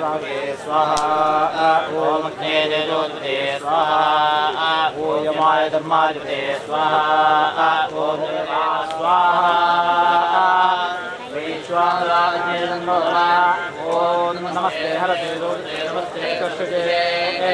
स्वाहा ॐ अग्नेजोते स्वाहा ॐ यमाय धर्माजते स्वाहा ॐ स्वाहा वैश्वानराज्ञे ॐ नमस्ते हरते नमस्ते कष्टे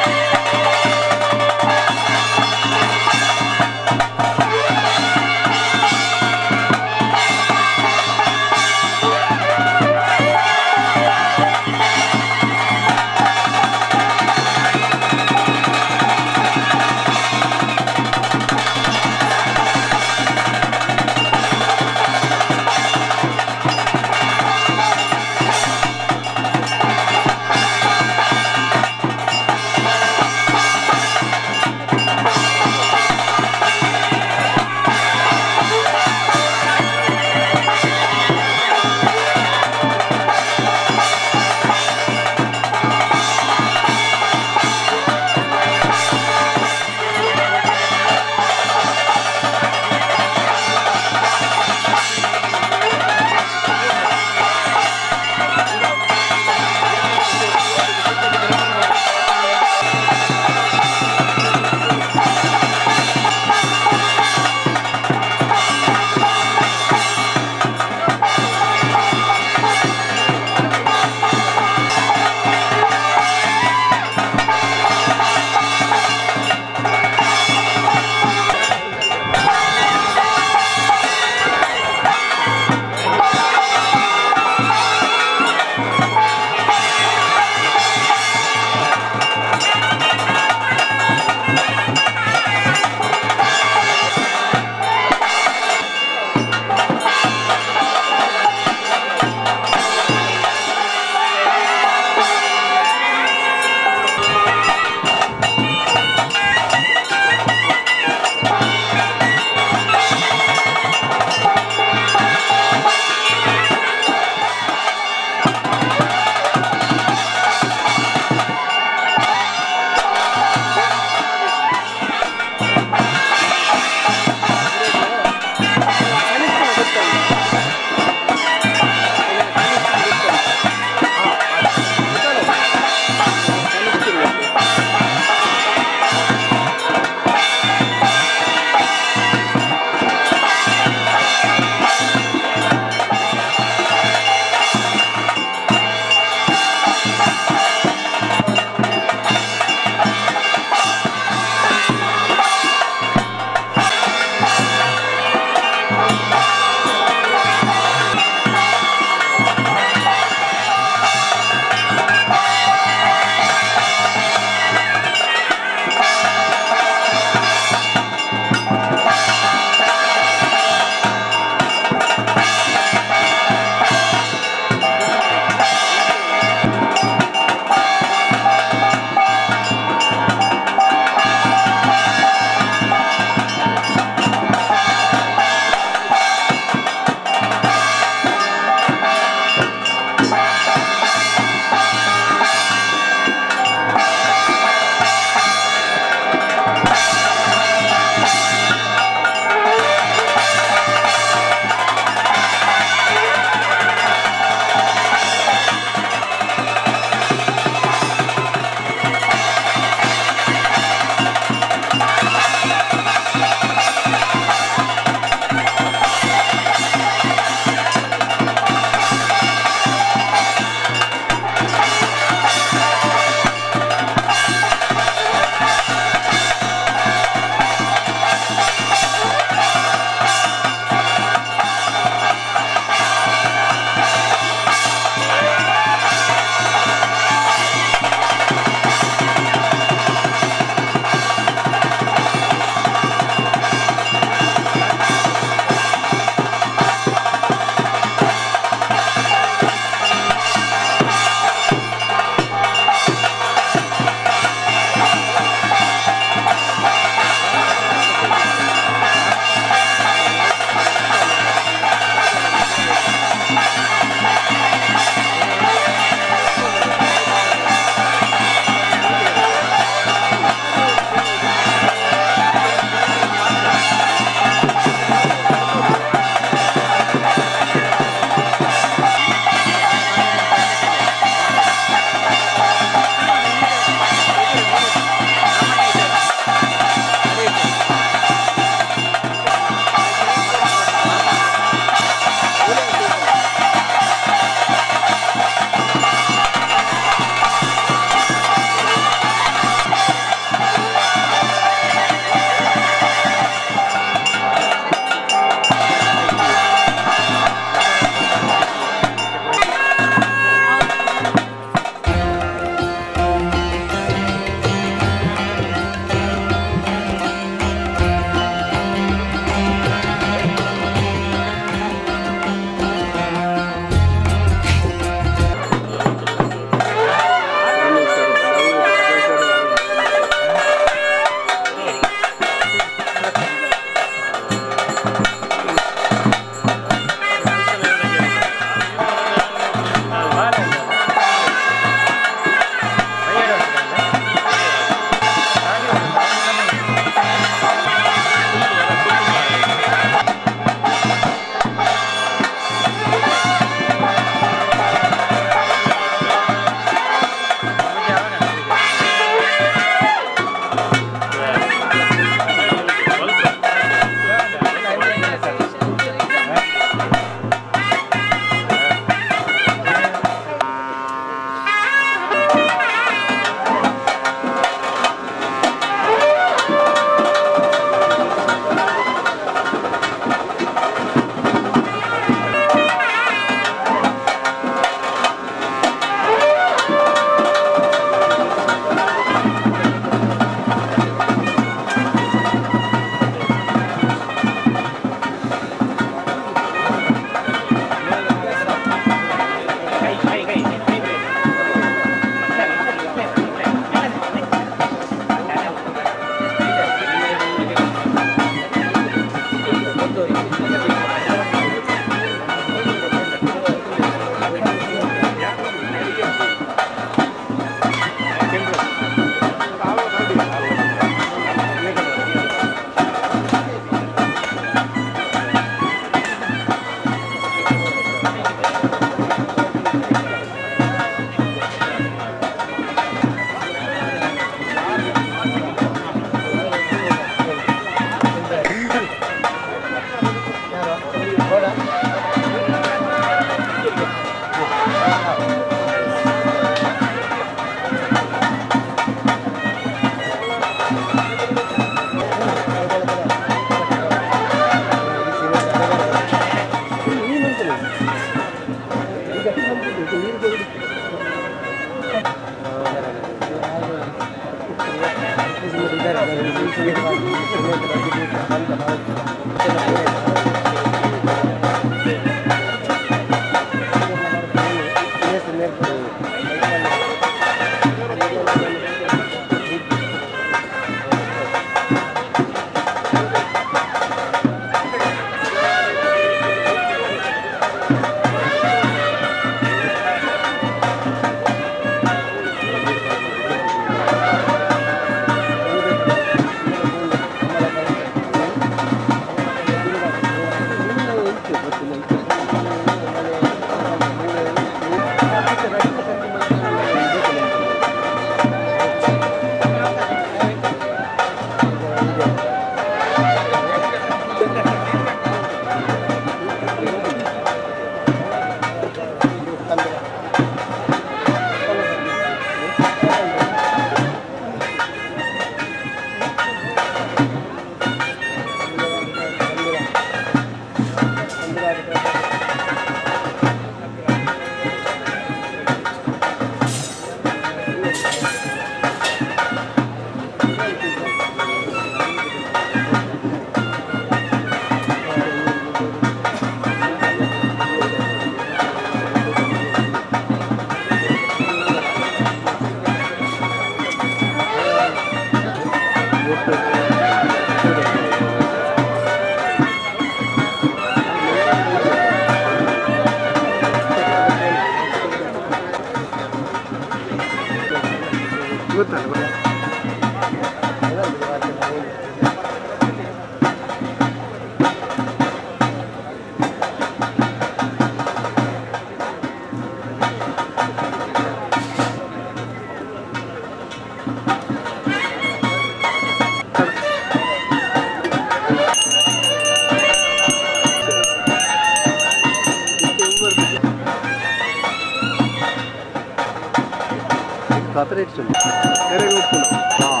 సపరేట్స్ వేరే కొట్టుకున్నాం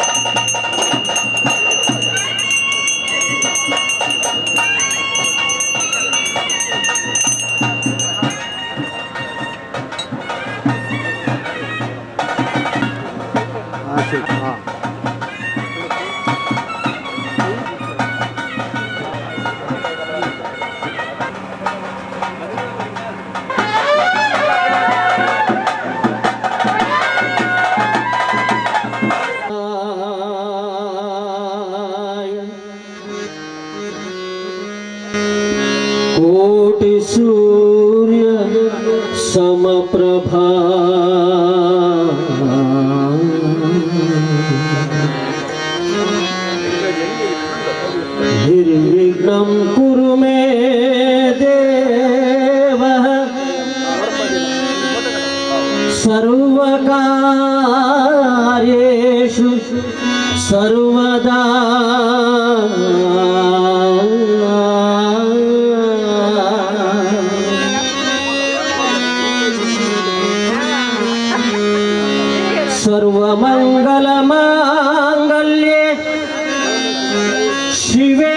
कोटि सूर्य समप्रभा निर्विघ्नं कुरु मे देव सर्वकार्येषु सर्वदा सर्वमङ्गलमाङ्गल्ये शिवे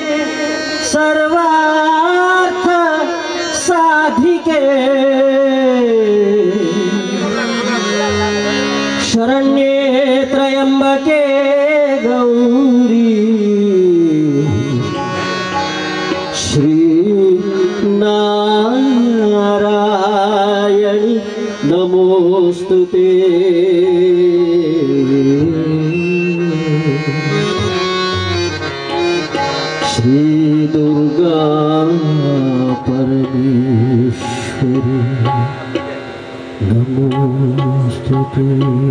सर्वार्थ साधिके शरण्ये त्र्यम्बके गौरी श्रीनारायणि नमोऽस्तु ते श्रीदुर्गा परमेश्वरी नमोऽस्तु ते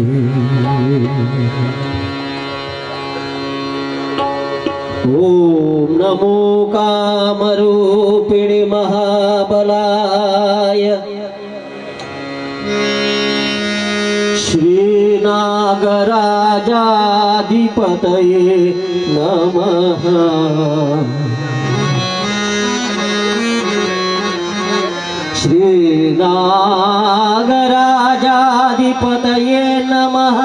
ॐ नमो कामरूपिणि महाबलाय श्रीनागराजाधिपतये नमः श्रीनागराजाधिपतये नमः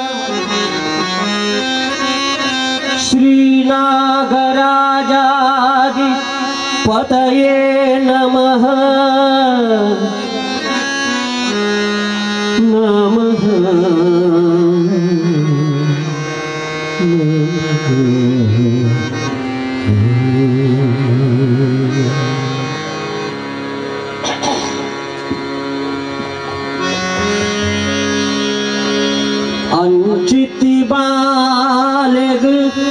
श्रीनागराजाधिपतये नमः नमः नमः ಅಂಚಿತಿ ಬಾಲೆಗ್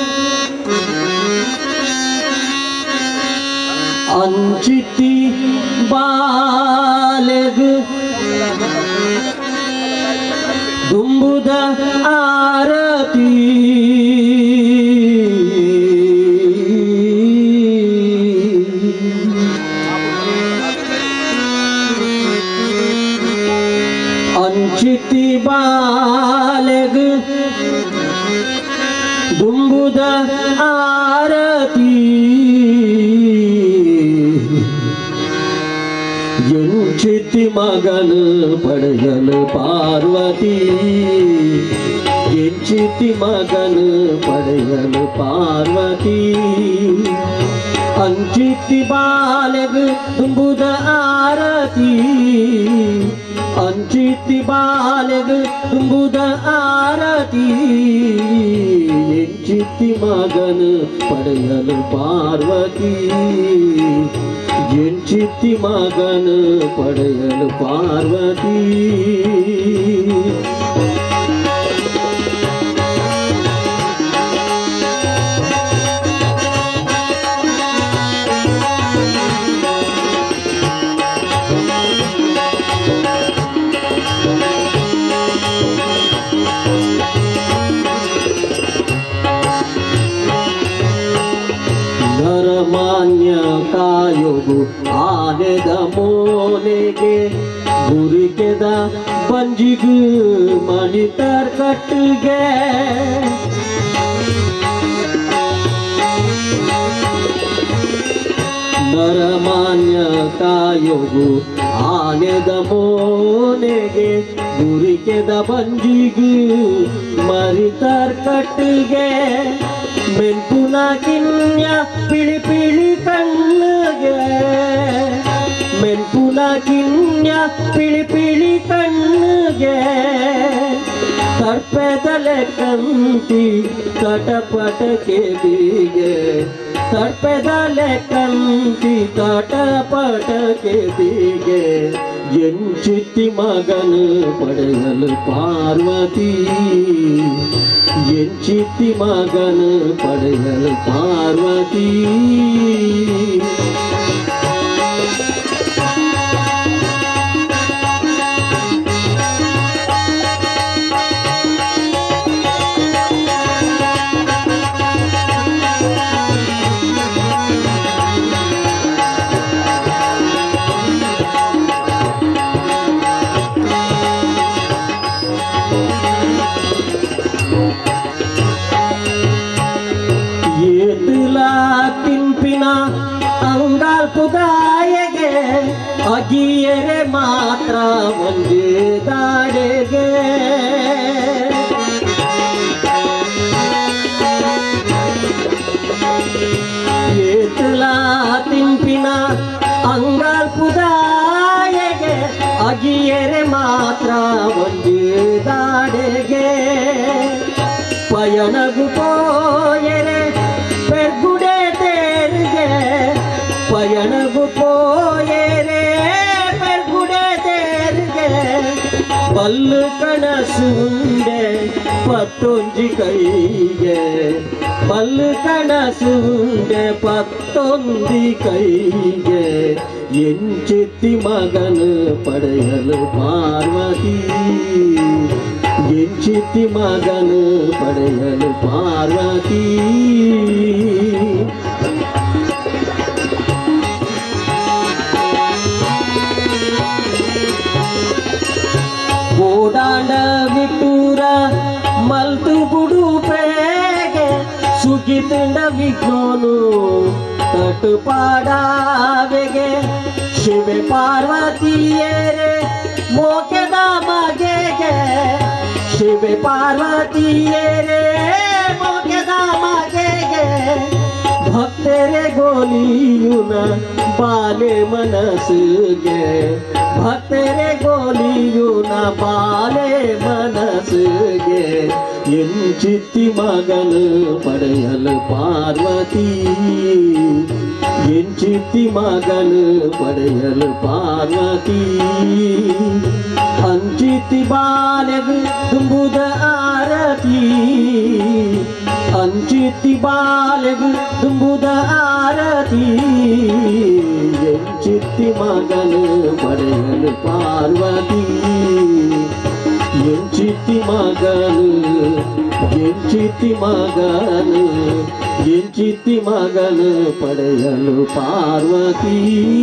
ಅಂಚಿತಿ ಬಾಲೆಗ್ ದುಂಬುದ ಆರತಿ ಅಂಚಿತಿ ಬಾಲೆಗ್ ದುಂಬುದ ಆರತಿ ಎಂಚಿತಿ ಮಗನು ಪಡೆಯಲು ಪಾರ್ವತಿ ಎಂಚಿತಿ ಮಗನು ಪಡೆಯಲು ಪಾರ್ವತಿ ಅಂಚಿತಿ ಬಾಲೆಗ್ ದುಂಬುದ ಆರತಿ ಅಂಚಿತಿ ಬಾಲೆಗ್ ದುಂಬುದ ಆರತಿ ಎಂಚಿತಿ ಮಗನು ಪಡೆಯಲು ಪಾರ್ವತಿ ಎಂಚಿತಿ ಮಗನು ಪಡೆಯಲು ಪಾರ್ವತಿ ನರಮಾನ್ಯ ಕಾಯೋಗು ಆನೆದ ಮೋನೆಗೆ ಗುರಿಕೆದ ಬಂಜಿಗು ಮಣಿತರ್ ಕಟ್ಟಿಗೆ ನರಮಾನ್ಯ ಕಾಯೋಗು ಆನೆದ ಮೋನೆಗೆ ಗುರಿಕೆದ ಬಂಜಿಗು ಮರಿತರ್ ಕಟ್ಟಿಗೆ ಮೆಂಪುನ ಕಿನ್ಯ ಪಿಳಿ ಪಿಳಿ ಕಣ್ಣಿಗೆ ಮೆಂಪುನ ಕಿನ್ಯ ಪಿಳಿ ಪಿಳಿ ಕಣ್ಣಿಗೆ ತರ್ಪೆದಲೆ ಕಂತಿ ತಟಪಟಕೆ ಬೀಗೆ ತರ್ಪೆದಲೆ ಕಂತಿ ತಟಪಟಕೆ ಬೀಗೆ ಎಂಚಿತಿ ಮಗನು ಪಡೆಯಲು ಪಾರ್ವತಿ ಎಂಚಿತಿ ಮಗನು ಪಡೆಯಲು ಪಾರ್ವತಿ ಏತುಲ ತಿಂಪಿನ ಅಂಗಾಲ್ಪುಗಾಯಗೆ ಅಗಿಯರೆ ಮಾತ್ರ ಒಂದೇ ದಾಡೆಗೆ ಏತುಲ ತಿಂಪಿನ ಅಂಗಾಲ್ಪುದಾಯಗೆ ಅಗಿಯರೆ ಮಾತ್ರ ಒಂದೇ ದಾಡೆಗೆ ಪಯಣಗು ಪೋಯರೆ ಪೆರ್ಗುಡೆ ತೇರಿಗೆ ಪಯಣಗು ಪೋಯರೆ ಪೆರ್ಗುಡೆ ತೇರಿಗೆ ಬಲ್ಲು ಕನಸುಂಡೆ ಪತ್ತೊಂಜಿ ಕೈಗೆ ಬಲ್ಲು ಕನಸುಂಡೆ ಪತ್ತೊಂದಿ ಕೈಗೆ ಎಂಚಿತ್ತಿ ಮಗನು ಪಡೆಯಲು ಪಾರ್ವತಿ ಎಂಚಿತ್ತಿ ಮಗನು ಪಡೆಯಲು ಪಾರ್ವತಿ ಓಡಾಡ ವಿಟೂರ ಮಲ್ತು ಬುಡು ಪೇಗೆ ಸುಗಿತಂಡ ವಿಘ್ನೋನು ತಟು ಪಾಡಾವೆಗೆ ಶಿವೆ ಪಾರ್ವತಿಯರೇ ಮೋಕೆದ ಬಗೆಗೆ ಶಿವೆ ಪಾರ್ವತಿಯರೇ ಮೋಕೆದ ಬಗೆಗೆ ಭಕ್ತರೆ ಗೋಲಿಯುನ ಬಾಲೆ ಮನಸ್ಸಿಗೆ ಭಕ್ತರೆ ಗೋಲಿಯುನ ಬಾಲೆ ಮನಸ್ಸಿಗೆ ಎಂಚಿತ್ತಿ ಮಗನು ಪಡೆಯಲು ಪಾರ್ವತಿ ಎಂಚಿತ್ತಿ ಮಗನು ಪಡೆಯಲು ಪಾರ್ವತಿ ಅಂಚಿತಿ ಬಾಲೆಗು ತುಂಬುದ ಆರತಿ ಅಂಚಿತಿ ಬಾಲೆಗು ತುಂಬುದ ಆರತಿ ಎಂಚಿತ್ತಿ ಮಗನು ಪಡೆಯಲು ಪಾರ್ವತಿ ಎಂಚಿತಿ ಮಗನು ಎಂಚಿತಿ ಮಗನು ಎಂಚಿತಿ ಮಗನು ಪಡೆಯಲು ಪಾರ್ವತಿ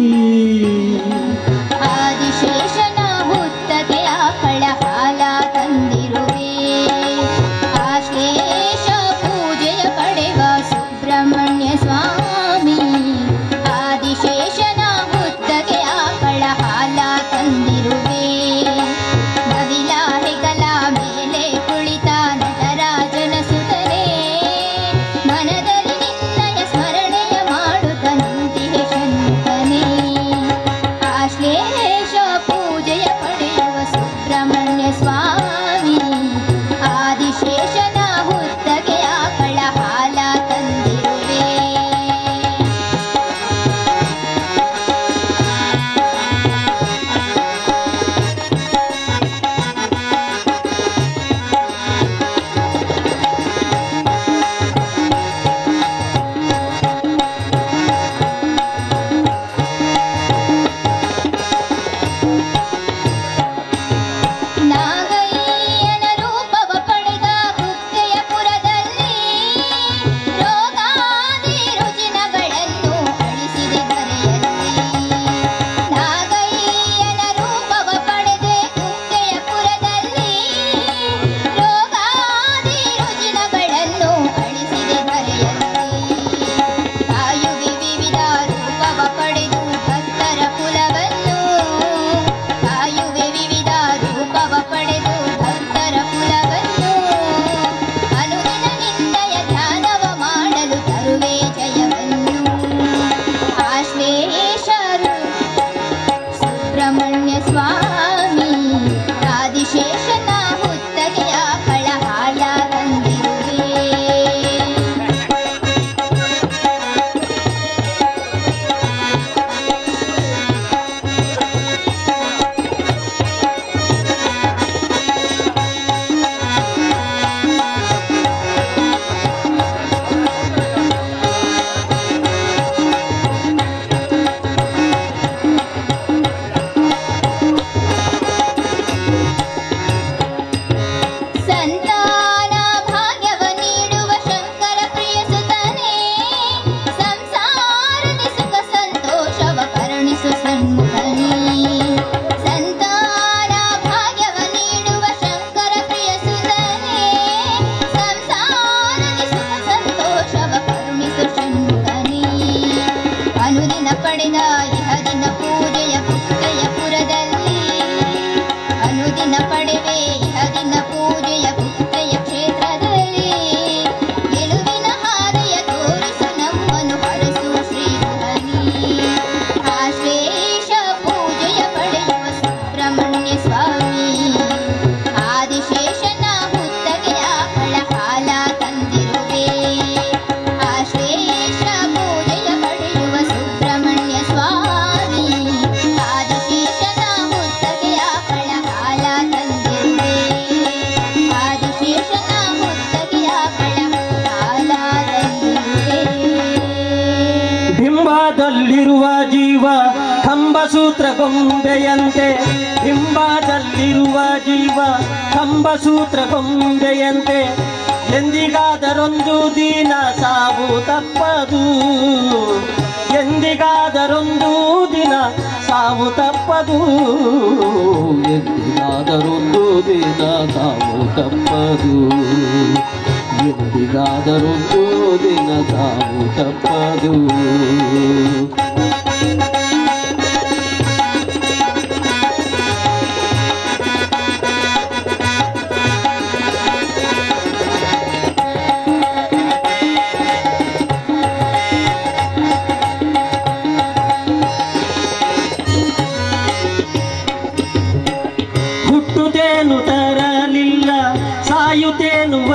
ಆದಿಶೇಷನ ಹುತ್ತಗೆ ಆಕಳ ಹಾಲ ತಂದಿರುವೆ ಆಶ್ಲೇಷ ಪೂಜೆಯ ಪಡೆವ ಸುಬ್ರಹ್ಮಣ್ಯ ಸ್ವಾಮಿ ಆದಿಶೇಷನ ಹುತ್ತಗೆ ಆಕಳ ಹಾಲ ತಂದಿರುವೆ ನವಿಲ ಹೆಗಲ ಮೇಲೆ ಕುಳಿತ ನಟರಾಜನ ಸುತನೇ ಮನದಲ್ಲಿ ನಿನ್ನಯ ಸ್ಮರಣೆಯ ಮಾಡುತ್ತ ನಿಂತಿಹೆ ಶಂಕನೇ ಆಶ್ಲೇಷ ಪೂಜೆಯ ಪಡೆಯುವ ಸುಬ್ರಹ್ಮಣ್ಯ ಸ್ವಾಮಿ ಆದಿಶೇಷನ ಹುತ್ತಗೆ ಆಕಳ ಹಾಲ ತಂದಿರುವೆ ನಾಗಯ್ಯನ ರೂಪವ ಪಡೆದ ಕುಕ್ಕೆಯ ಪುರದಲ್ಲಿ ರೋಗಾದಿ ರುಜಿನಗಳನ್ನು ಅಳಿಸಿದೆ ಬರೆಯಲ್ಲಿ ನಾಗಯ್ಯನ ರೂಪವ ಪಡೆದೆ ಕುಕ್ಕೆಯ ಪುರದಲ್ಲಿ ರೋಗಾದಿ ರುಜಿನಗಳನ್ನು ಅಳಿಸಿದೆ ಬರೆಯಲ್ಲಿ ಕಾಯುವೆ ವಿವಿಧ ರೂಪವ ಪಡೆದು ಭಕ್ತರ ಕುಲವನ್ನು ಕಾಯುವೆ ವಿವಿಧ ರೂಪವ ಪಡೆದು ಭಕ್ತರ ಕುಲವನ್ನು ಅನುದಿನ ನಿನ್ನಯ ಧ್ಯಾನವ ಮಾಡಲು ತರುವೆ ಜಯವನ್ನು ಆಶ್ಲೇಷರು ಸುಬ್ರಹ್ಮಣ್ಯ ಸ್ವಾಮಿ ಆದಿಶೇಷನ ಹುತ್ತಗೆಯ ಕಳಹಾಳ ತಂದಿರುವೆ ಸಂತಾನ ಭಾಗ್ಯವ ನೀಡುವ ಶಂಕರ ಪ್ರಿಯ ಸುತನೇ ಸಂಸಾರದ ಸುಖ ಸಂತೋಷವ ಕರುಣಿಸು ಸನ್ಮುಖನೇ ಸಂತಾನ ಭಾಗ್ಯವ ನೀಡುವ ಶಂಕರ ಪ್ರಿಯ ಸುತನೇ ಸಂಸಾರದ ಸುಖ ಸಂತೋಷವ ಕರುಣಿಸು ಷಣ್ಮುಖನೇ ಅನುದಿನ ಪಡೆದ ಇಹದಿನ ಪೂಜೆಯ ಕುಕ್ಕೆಯ ಪುರದಲ್ಲಿ ಅನುದಿನ ಪಡೆವೆ ಇಹದಿನ ಪೂಜೆಯ ಕುಕ್ಕೆಯ ಕ್ಷೇತ್ರದಲ್ಲಿ ಗೆಲುವಿನ ಹಾರೆಯ ತೋರಿಸು ನಮ್ಮನು ಹರಸು ಶ್ರೀಹರಿ ಆಶ್ಲೇಷ ಪೂಜೆಯ ಪಡೆಯುವ ಸುಬ್ರಹ್ಮಣ್ಯ ಸ್ವಾಮಿ ಆದಿಶೇಷನ ಹುತ್ತಗೆಯ ಕಳಹಾಲ ತಂದಿರುವೆ ಆಶ್ಲೇಷ ಪೂಜೆಯ ಪಡೆಯುವ ಸುಬ್ರಹ್ಮಣ್ಯ ಸ್ವಾಮಿ ಆದಿಶೇಷನ ಹುತ್ತಗೆಯ ಕಳಹಾಲ ತಂದಿರುವೆ ಆದಿಶೇಷನ ಹುತ್ತಗೆಯ ಕಳಹಾಲ ತಂದಿರುವೆ ಬಿಂಬದಲ್ಲಿರುವ ಜೀವ ಕಂಬಸೂತ್ರ ಗೊಂಬೆಯಂತೆ ಬಿಂಬದಲ್ಲಿರುವ ಜೀವ ಕಂಬಸೂತ್ರ ಗೊಂಬೆಯಂತೆ ಎಂದಿಗಾದರೊಂದು ದಿನ ಸಾವು ತಪ್ಪದು ಎಂದಿಗಾದರೊಂದು ದಿನ ಸಾವು ತಪ್ಪದು ಎಂದಿಗಾದರೊಂದು ದಿನ ಸಾವು ತಪ್ಪದು ಎಂದಿಗಾದರೊಂದು ದಿನ ಸಾವು ತಪ್ಪದು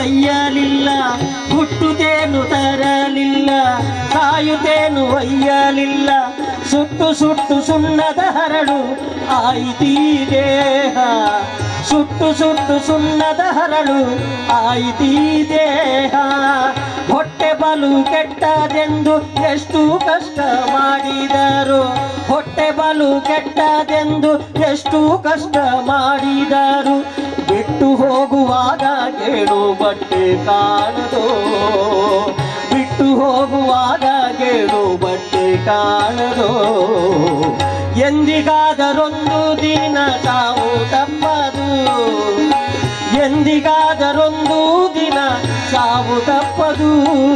ಒಯ್ಯಲಿಲ್ಲ ಹುಟ್ಟುತ್ತೇನು ತರಲಿಲ್ಲ ಸಾಯುತ್ತೇನು ಒಯ್ಯಲಿಲ್ಲ ಸುಟ್ಟು ಸುಟ್ಟು ಸುಣ್ಣದ ಹರಳು ಆಯಿತೀ ದೇಹ ಸುಟ್ಟು ಸುಟ್ಟು ಸುಣ್ಣದ ಹರಳು ಆಯಿತೀ ದೇಹ ಹೊಟ್ಟೆ ಬಲು ಕೆಟ್ಟದೆಂದು ಎಷ್ಟು ಕಷ್ಟ ಮಾಡಿದರು ಹೊಟ್ಟೆ ಬಲು ಕೆಟ್ಟದೆಂದು ಎಷ್ಟು ಕಷ್ಟ ಮಾಡಿದರು ಬಿಟ್ಟು ಹೋಗುವಾಗ ಗೇಣು ಬಟ್ಟೆ ಕಾಣದೋ ಬಿಟ್ಟು ಹೋಗುವಾಗ ಗೇಣು ಬಟ್ಟೆ ಕಾಣದೋ ಎಂದಿಗಾದರೊಂದು ದಿನ ತಾವು ತಪ್ಪದು ಎಂದಿಗಾದರೊಂದು ದಿನ ಸಾವು ತಪ್ಪದು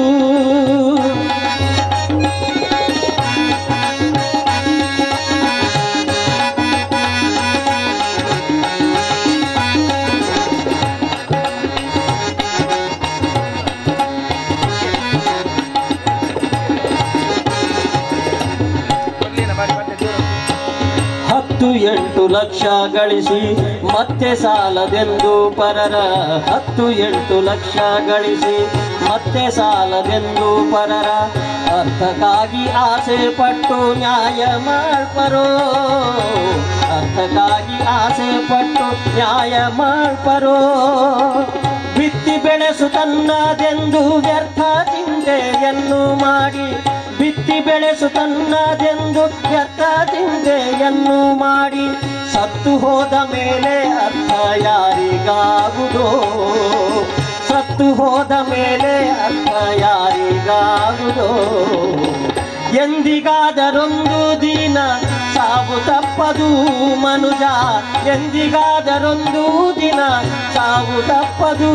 ಹತ್ತು ಎಂಟು ಲಕ್ಷ ಗಳಿಸಿ ಮತ್ತೆ ಸಾಲದೆಂದು ಪರರ ಹತ್ತು ಎಂಟು ಲಕ್ಷ ಗಳಿಸಿ ಮತ್ತೆ ಸಾಲದೆಂದು ಪರರ ಅರ್ಥಕ್ಕಾಗಿ ಆಸೆ ಪಟ್ಟು ನ್ಯಾಯ ಮಾಡ್ಪರೋ ಅರ್ಥಕ್ಕಾಗಿ ಆಸೆ ಪಟ್ಟು ನ್ಯಾಯ ಮಾಡ್ಪರೋ ಬಿತ್ತಿ ಬೆಳೆಸು ತನ್ನದೆಂದು ವ್ಯರ್ಥ ಚಿಂತೆಯನ್ನು ಮಾಡಿ ಬಿತ್ತಿ ಬೆಳೆಸು ತನ್ನದೆಂದು ವ್ಯರ್ಥ ಚಿಂತೆಯನ್ನು ಮಾಡಿ ಸತ್ತು ಹೋದ ಮೇಲೆ ಅರ್ಥ ಯಾರಿಗಾಗುದೋ ಸತ್ತು ಹೋದ ಮೇಲೆ ಅರ್ಥ ಯಾರಿಗಾಗುದೋ ಎಂದಿಗಾದರೊಂದು ದಿನ ಸಾವು ತಪ್ಪದು ಮನುಜ ಎಂದಿಗಾದರೊಂದು ದಿನ ಸಾವು ತಪ್ಪದು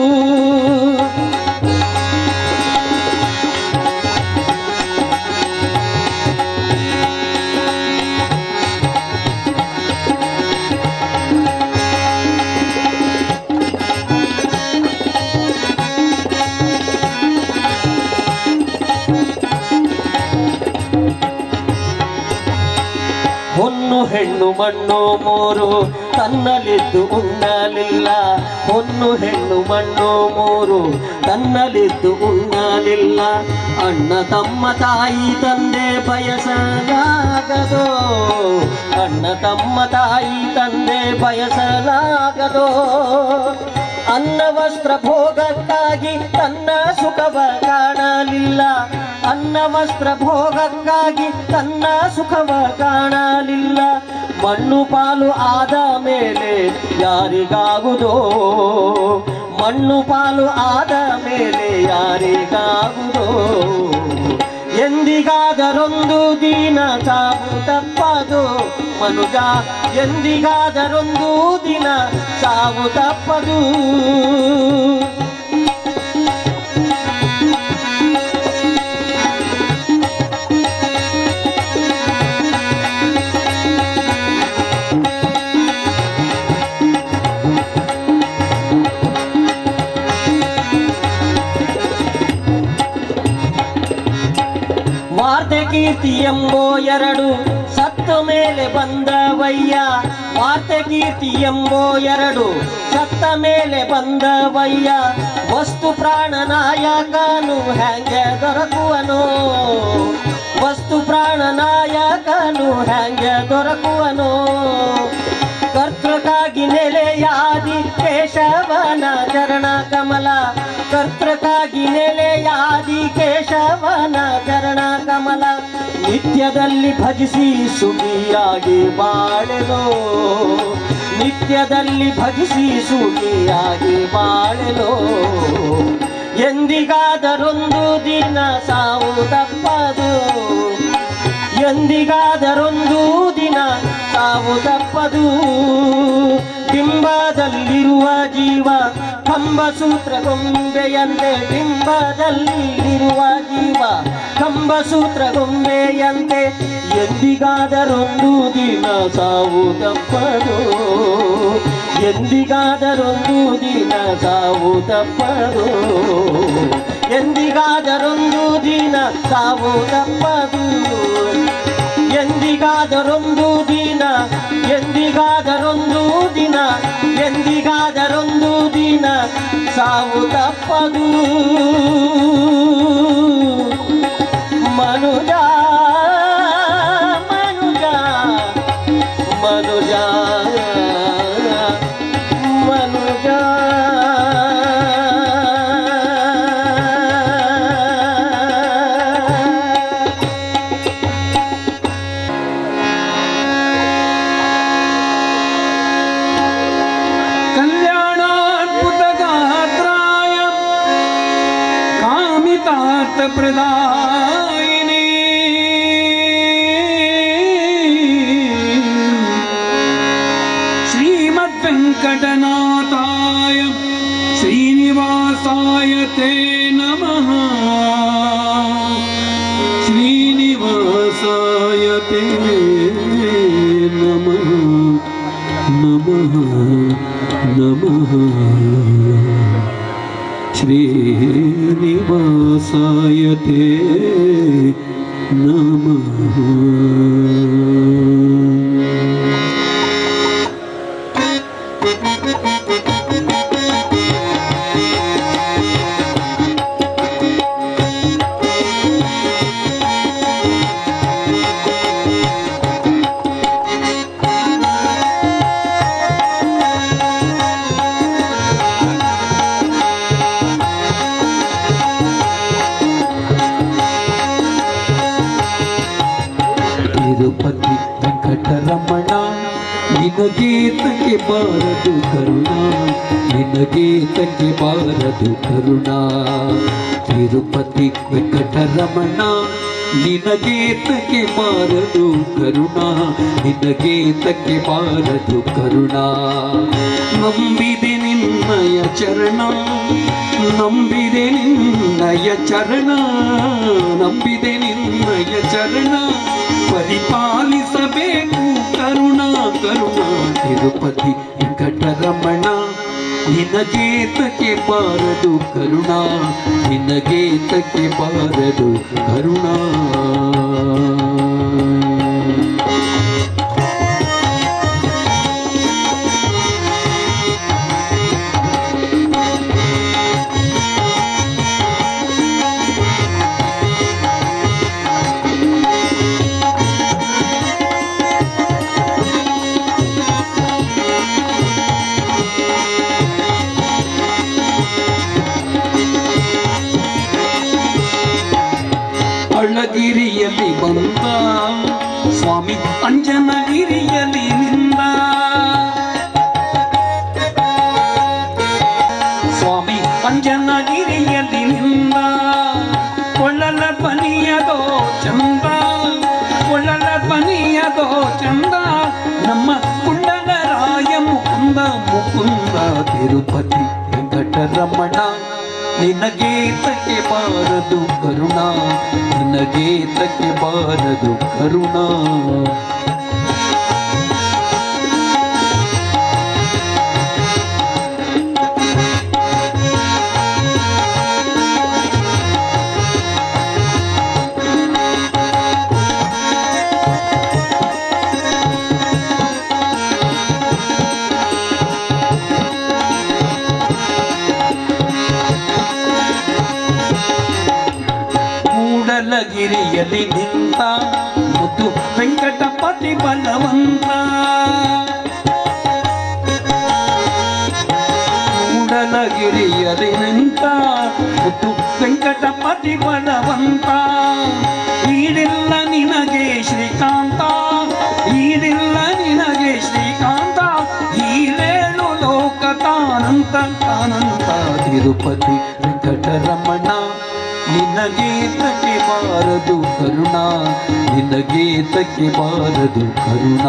ಹೊನ್ನು ಹೆಣ್ಣು ಮಣ್ಣು ಮೂರು ತನ್ನಲಿದ್ದು ಉಣ್ಣಲಿಲ್ಲ ಹೊನ್ನು ಹೆಣ್ಣು ಮಣ್ಣು ಮೂರು ತನ್ನಲಿದ್ದು ಉಣ್ಣಲಿಲ್ಲ ಅಣ್ಣ ತಮ್ಮ ತಾಯಿ ತಂದೆ ಬಯಸಲಾಗದೋ ಅಣ್ಣ ತಮ್ಮ ತಾಯಿ ತಂದೆ ಬಯಸಲಾಗದೋ ಅನ್ನ ವಸ್ತ್ರ ಭೋಗಕ್ಕಾಗಿ ತನ್ನ ಸುಖವ ಕಾಣಲಿಲ್ಲ ಅನ್ನ ವಸ್ತ್ರ ಭೋಗಕ್ಕಾಗಿ ತನ್ನ ಸುಖವ ಕಾಣಲಿಲ್ಲ ಮಣ್ಣು ಪಾಲು ಆದ ಮೇಲೆ ಯಾರಿಗಾಗುದೋ ಮಣ್ಣು ಪಾಲು ಆದ ಮೇಲೆ ಯಾರಿಗಾಗುದೋ ಎಂದಿಗಾದರೊಂದು ದಿನ ಸಾವು ತಪ್ಪದು ಮನುಜ ಎಂದಿಗಾದರೊಂದು ದಿನ ಸಾವು ತಪ್ಪದು ವಾರ್ತೆ ಕೀರ್ತಿ ಎಂಬೋ ಎರಡು ಸತ್ತ ಮೇಲೆ ಬಂದವಯ್ಯ ವಾರ್ತೆ ಕೀರ್ತಿ ಎಂಬೋ ಎರಡು ಸತ್ತ ಮೇಲೆ ಬಂದವಯ್ಯ ವಸ್ತು ಪ್ರಾಣ ನಾಯಕನು ಹ್ಯಾಂಗೆ ದೊರಕುವನೋ ವಸ್ತು ಪ್ರಾಣ ನಾಯಕನು ಹ್ಯಾಂಗೆ ದೊರಕುವನೋ ಕರ್ತೃಕಾಗಿ ನೆಲೆಯಾದಿ ಕೇಶವನ ಚರಣ ಕಮಲ ಕರ್ತೃಕಾಗಿ ನೆಲೆಯಾದಿ ಕೇಶವನ ಚರಣ ಕಮಲ ನಿತ್ಯದಲ್ಲಿ ಭಜಿಸಿ ಸುಖಿಯಾಗಿ ಬಾಳೆನೋ ನಿತ್ಯದಲ್ಲಿ ಭಜಿಸಿ ಸುಖಿಯಾಗಿ ಬಾಳೆನೋ ಎಂದಿಗಾದರೊಂದು ದಿನ ಸಾವು ತಪ್ಪದು ಎಂದಿಗಾದರೊಂದು ದಿನ ಸಾವು ತಪ್ಪದು ಬಿಂಬದಲ್ಲಿರುವ ಜೀವ ಕಂಬ ಸೂತ್ರ ಗೊಂಬೆಯಂತೆ ಬಿಂಬದಲ್ಲಿರುವ ಜೀವ ಕಂಬ ಸೂತ್ರ ಗೊಂಬೆಯಂತೆ ಎಂದಿಗಾದರೊಂದು ದಿನ ಸಾವು ತಪ್ಪದು ಎಂದಿಗಾದರೊಂದು ದಿನ ಸಾವು ತಪ್ಪದು ಎಂದಿಗಾದರೊಂದು ದಿನ ಸಾವು ತಪ್ಪದು ಎಂದಿಗಾದರೊಂದು ದಿನ ಎಂದಿಗಾದರೊಂದು ದಿನ ಎಂದಿಗಾದರೊಂದು ದಿನ ಸಾವು ತಪ್ಪದು ಮನುಜ ಮನುಜ ಮನುಜ ಮನುಜ कल्याणाद्भुतगात्राय कामितार्थप्रदायिने श्रीमद्वेङ्कटनाथाय श्रीनिवासाय ते नमः श्रीनिवासाय ते नमः नमः नमः श्रीनिवासाय ते नमः ತಿರುಪತಿ ವೆಂಕಟರಮಣ ನಿನಗೀತಕ್ಕೆ ಬಾರದು ಕರುಣ ನಿನಗೀತಕ್ಕೆ ಬಾರದು ಕರುಣ ತಿರುಪತಿ ವೆಂಕಟರಮಣ ನಿನಗೀತಕ್ಕೆ ಬಾರದು ಕರುಣ ನಿನಗೀತಕ್ಕೆ ಬಾರದು ಕರುಣ ನಂಬಿದೆ ನಿನ್ನಯ ಚರಣ ನಂಬಿದೆ ನಿನ್ನಯ ಚರಣ ನಂಬಿದೆ ನಿನ್ನಯ ಚರಣ ಪರಿಪಾಲಿಸಬೇಕು ಕರುಣ ಕರುಣ ತಿರುಪತಿ ವೆಂಕಟರಮಣ ನಿನಗೇತಕ್ಕೆ ಬಾರದು ಕರುಣ ನಿನಗೇತಕ್ಕೆ ಬಾರದು ಕರುಣ ಅಳ್ಳಗಿರಿಯಲ್ಲಿ ಬಂದ ಸ್ವಾಮಿ ಅಂಜನಗಿರಿಯಲ್ಲಿ ನಿಂದ ಸ್ವಾಮಿ ಅಂಜನಗಿರಿಯಲ್ಲಿ ನಿಂದ ಕೊಳ್ಳಲ ಪನಿಯದೋ ಚಂದ ಕೊಳ್ಳಲ ಪನಿಯದೋ ಚಂದ ನಮ್ಮ ಕುಂಡಲರಾಯ ಮುಕುಂದ ಮುಕುಂದ ತಿರುಪತಿ ವೆಂಕಟರಮಣ ನಿನಗೇತಕ್ಕೆ ಬಾರದು ಕರುಣ ನಿನಗೇತಕ್ಕೆ ಬಾರದು ಕರುಣ ಮೂಡಲಗಿರಿಯಲ್ಲಿ ನಿಂತ ಮುದ್ದು ವೆಂಕಟಪತಿ ಬಲವಂತ ಮೂಡಲಗಿರಿಯಲ್ಲಿ ನಿಂತ ಮುದ್ದು ವೆಂಕಟಪತಿ ಬಲವಂತ ಈಡಿಲ್ಲ ನಿನಗೆ ಶ್ರೀಕಾಂತ ಈಡಿಲ್ಲ ನಿನಗೆ ಶ್ರೀಕಾಂತ ಈರೇಳು ಲೋಕ ತಾನಂತ ತಾನಂತ ತಿರುಪತಿ ವೆಂಕಟರಮಣ ನಿನಗೇತಕ್ಕೆ ಬಾರದು ಕರುಣ ನಿನಗೇತಕ್ಕೆ ಬಾರದು ಕರುಣ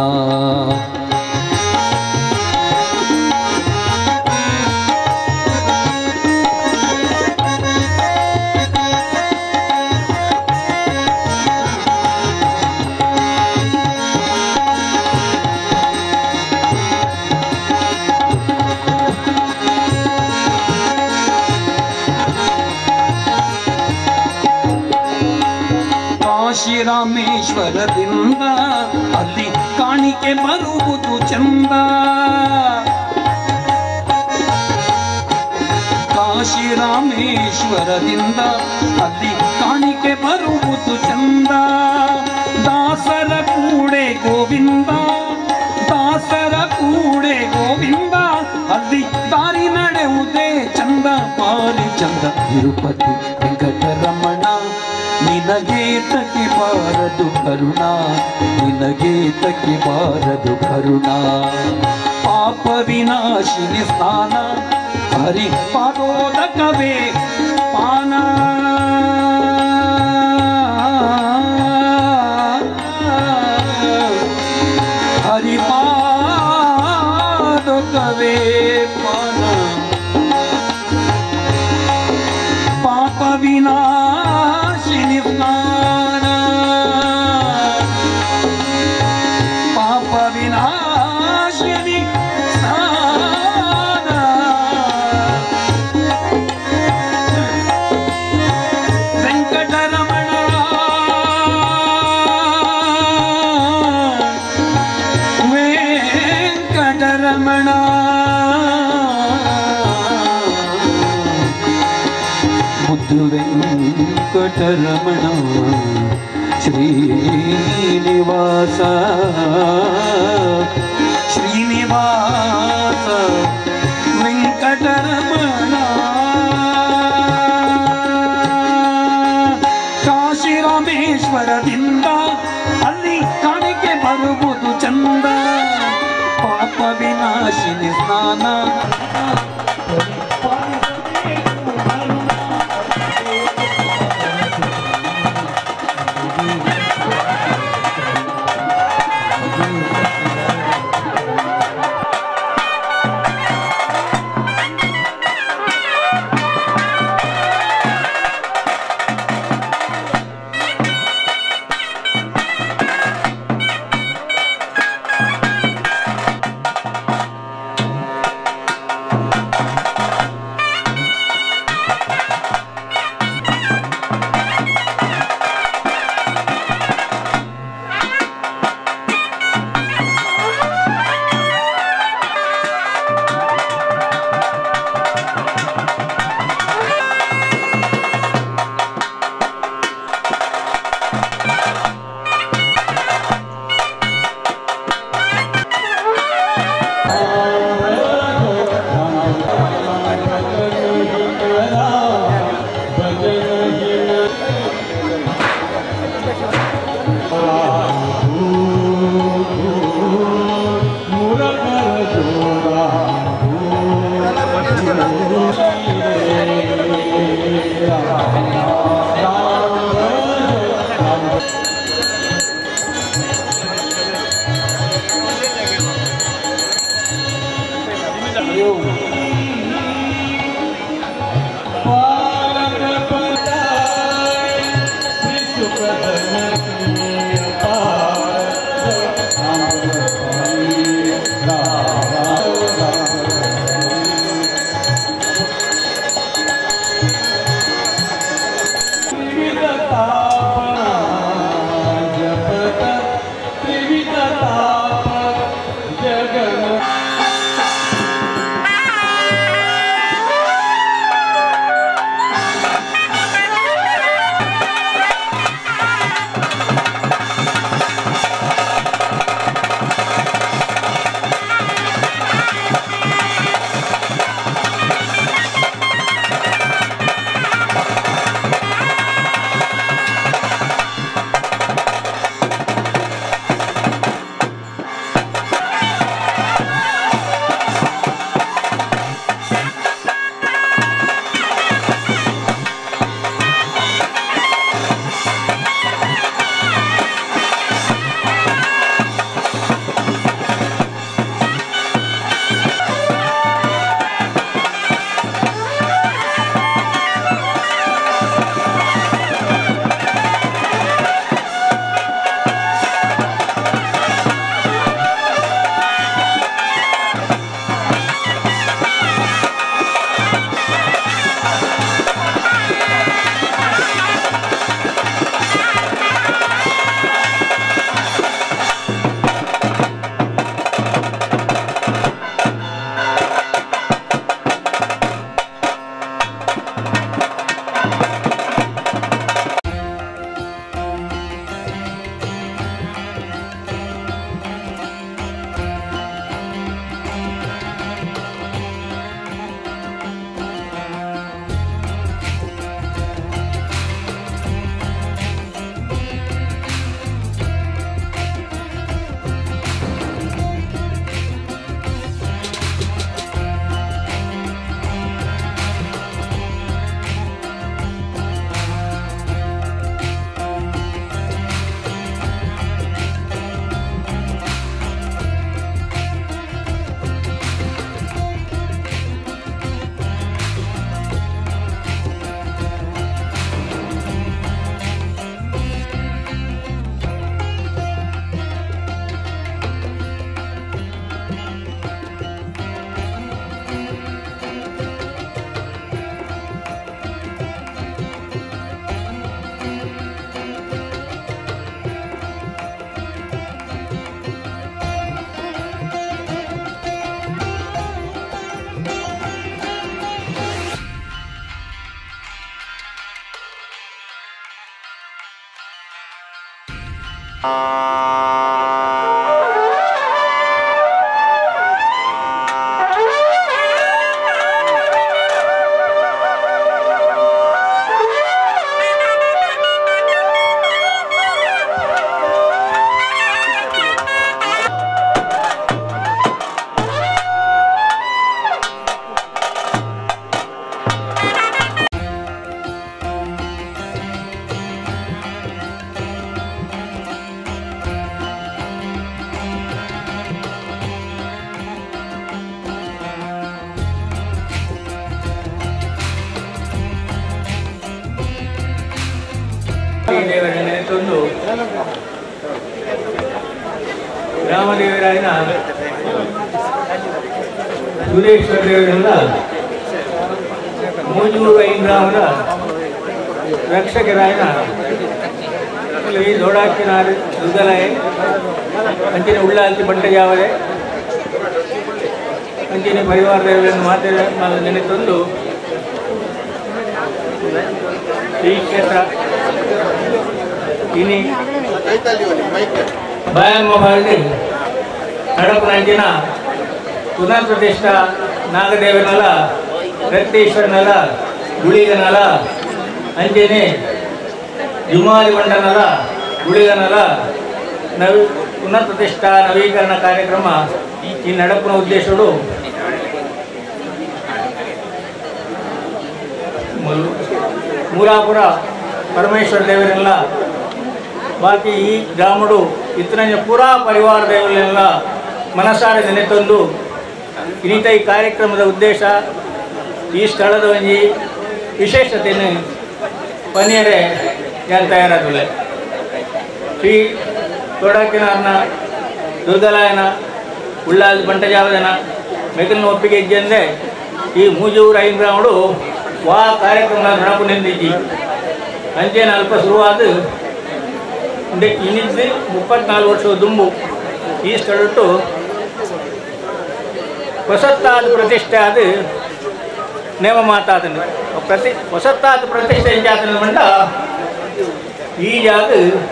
ಕಾಶಿ ರಾಮೇಶ್ವರದಿಂದ ಅಲ್ಲಿ ಕಾಣಿಕೆ ಬರುವುದು ಚಂದ ಕಾಶಿ ರಾಮೇಶ್ವರದಿಂದ ಅಲ್ಲಿ ಕಾಣಿಕೆ ಬರುವುದು ಚಂದ ದಾಸರ ಕೂಡೆ ಗೋವಿಂದ ದಾಸರ ಕೂಡೆ ಗೋವಿಂದ ಅಲ್ಲಿ ದಾರಿ ನಡೆಯುವುದೇ ಚಂದ ಬಾರಿ ಚಂದ ತಿರುಪತಿ ವೆಂಕಟರಮಣ ನಿನಗೆ ತಕ್ಕಿ ಬಾರದು ಕರುಣ ನಿನಗೆ ತಕ್ಕಿ ಬಾರದು ಕರುಣ ಪಾಪ ವಿನಾಶಿನಿ ಸ್ನಾನ ಹರಿ ಪಾದೋದಕವೇ ಪಾನ ಹರಿ ಪಾದೋದಕವೇ ಪಾನ ಪಾಪ ವಿನಾಶಿನಿ ಸ್ನಾನ ಪಾಪ ವಿನಾಶಿನಿ ಸ್ನಾನ ವೆಂಕಟರಮಣ ವೆಂಕಟರಮಣ ಮುದ್ದು ವೆಂಕಟರಮಣ ಶ್ರೀನಿವಾಸ ಶ್ರೀನಿವಾಸ ವೆಂಕಟರಮಣ ಕಾಶಿ ರಾಮೇಶ್ವರದಿಂದ ಅಲ್ಲಿ ಕಾಣಿಕೆ ಬರುವುದು ಚಂದ ಪಾಪ ವಿನಾಶಿನಿ ಸ್ನಾನ ದೇವರ ನೆನೆತೊಂದು ರಾಮದೇವರಾಯನ ಸುರೇಶ್ವರ ದೇವರೆಲ್ಲ ಮೂಜೂರು ಐಂದ್ರಾಮರ ರಕ್ಷಕರಾಯನ ಈ ದೊಡಾಕಿನ ದುರ್ಗಲಾಯ ಅಂಚಿನ ಉಳ್ಳಾಲ್ತಿ ಬಂಟಜಾವರೆ ಅಂಚಿನ ಪರಿವಾರ ದೇವರನ್ನು ಮಾತ್ರ ನೆನೆತೊಂದು ಈ ಕ್ಷೇತ್ರ ಇನಿ ಬಾಯಮ್ಮಬಾರದಿ ನಡಪನಂಚಿನ ಪುನರ್ ಪ್ರತಿಷ್ಠ ನಾಗದೇವನಲ ರಕ್ತೇಶ್ವರನಲ ಗುಳಿಗನಲ ಅಂಜನೆ ಜುಮಾರಿ ಬಂಡನಲ ಗುಳಿಗನಲ ನವಿ ಪುನರ್ ಪ್ರತಿಷ್ಠಾ ನವೀಕರಣ ಕಾರ್ಯಕ್ರಮ ಈ ನಡಪನ ಉದ್ದೇಶಗಳು ಮೂಲ- ಮೂಲಾಪುರ ಪರಮೇಶ್ವರ ದೇವರೆಲ್ಲ ಬಾಕಿ ಈ ಗ್ರಾಮಡು ಇತನ ಪುರಾ ಪರಿವಾರ ದೇವರೆಲ್ಲ ಮನಸಾರೆ ನೆನೆತಂದು ಇನ್ನಿತ ಈ ಕಾರ್ಯಕ್ರಮದ ಉದ್ದೇಶ ಈ ಸ್ಥಳದ ಒಂಜಿ ವಿಶೇಷತೆಯನ್ನು ಪನಿಯರೆ ಯಾನ್ ತಯಾರಾಗಲ್ಲ ಶ್ರೀ ತೊಡಕಿನಾರ್ನ ದುರ್ಗಲಾಯನ ಉಳ್ಳಾಲ್ ಬಂಟಜಾವದನ ಮೆಗಲ್ನ ಒಪ್ಪಿಗೆ ಇದ್ದಂದೆ ಈ ಮೂಜೂರು ಐಂಗ್ರಾಮಡು ವಾ ಕಾರ್ಯಕ್ರಮ ನಡಪು ನಿಂದಿಜ್ಜಿ ಅಂಚೇನ ಅಲ್ಪ ಶುರುವಾದ ಇಂದೆ ಇನ್ನಿದ್ದು ಮುಪ್ಪತ್ನಾಲ್ಕು ವರ್ಷದ ದುಂಬು ಈ ಸ್ಥಳಟ್ಟು ಹೊಸತ್ತಾದ ಪ್ರತಿಷ್ಠೆ ಆದ ನೇಮ ಮಾತಾದನು ಪ್ರತಿ ಹೊಸತ್ತಾದ ಪ್ರತಿಷ್ಠೆ ಎಂಜಾತನ ಮಂಡ ಈ ಜಾಗ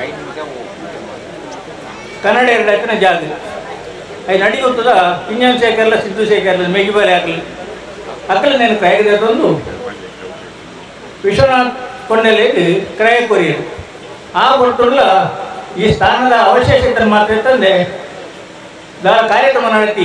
ಕನ್ನಡ ಎರಡಾಕಿನ ಜಾಗ ಅದು ನಡೆಯುತ್ತದ ಪಿಂಜನ್ ಶೇಖರ್ಲ ಸಿದ್ದು ಶೇಖರ್ಲ ಮೆಗಿಬಲೆ ಹಾಕಲಿ ಅಕ್ಕಲು నేను ಕ್ರಯದೊಂದು ವಿಶ್ವನಾಥ್ ಕೊಂಡಲ್ಲಿ ಕ್ರಯ ಕೊರಿಯರು ಆ ಹೊರತುಲ್ಲ ಈ ಸ್ಥಾನದ ಅವಶೇಷತೆ ಮಾತ್ರ ತಂದೆ ದಾರ ಕಾರ್ಯಕ್ರಮ ನಡೆತಿ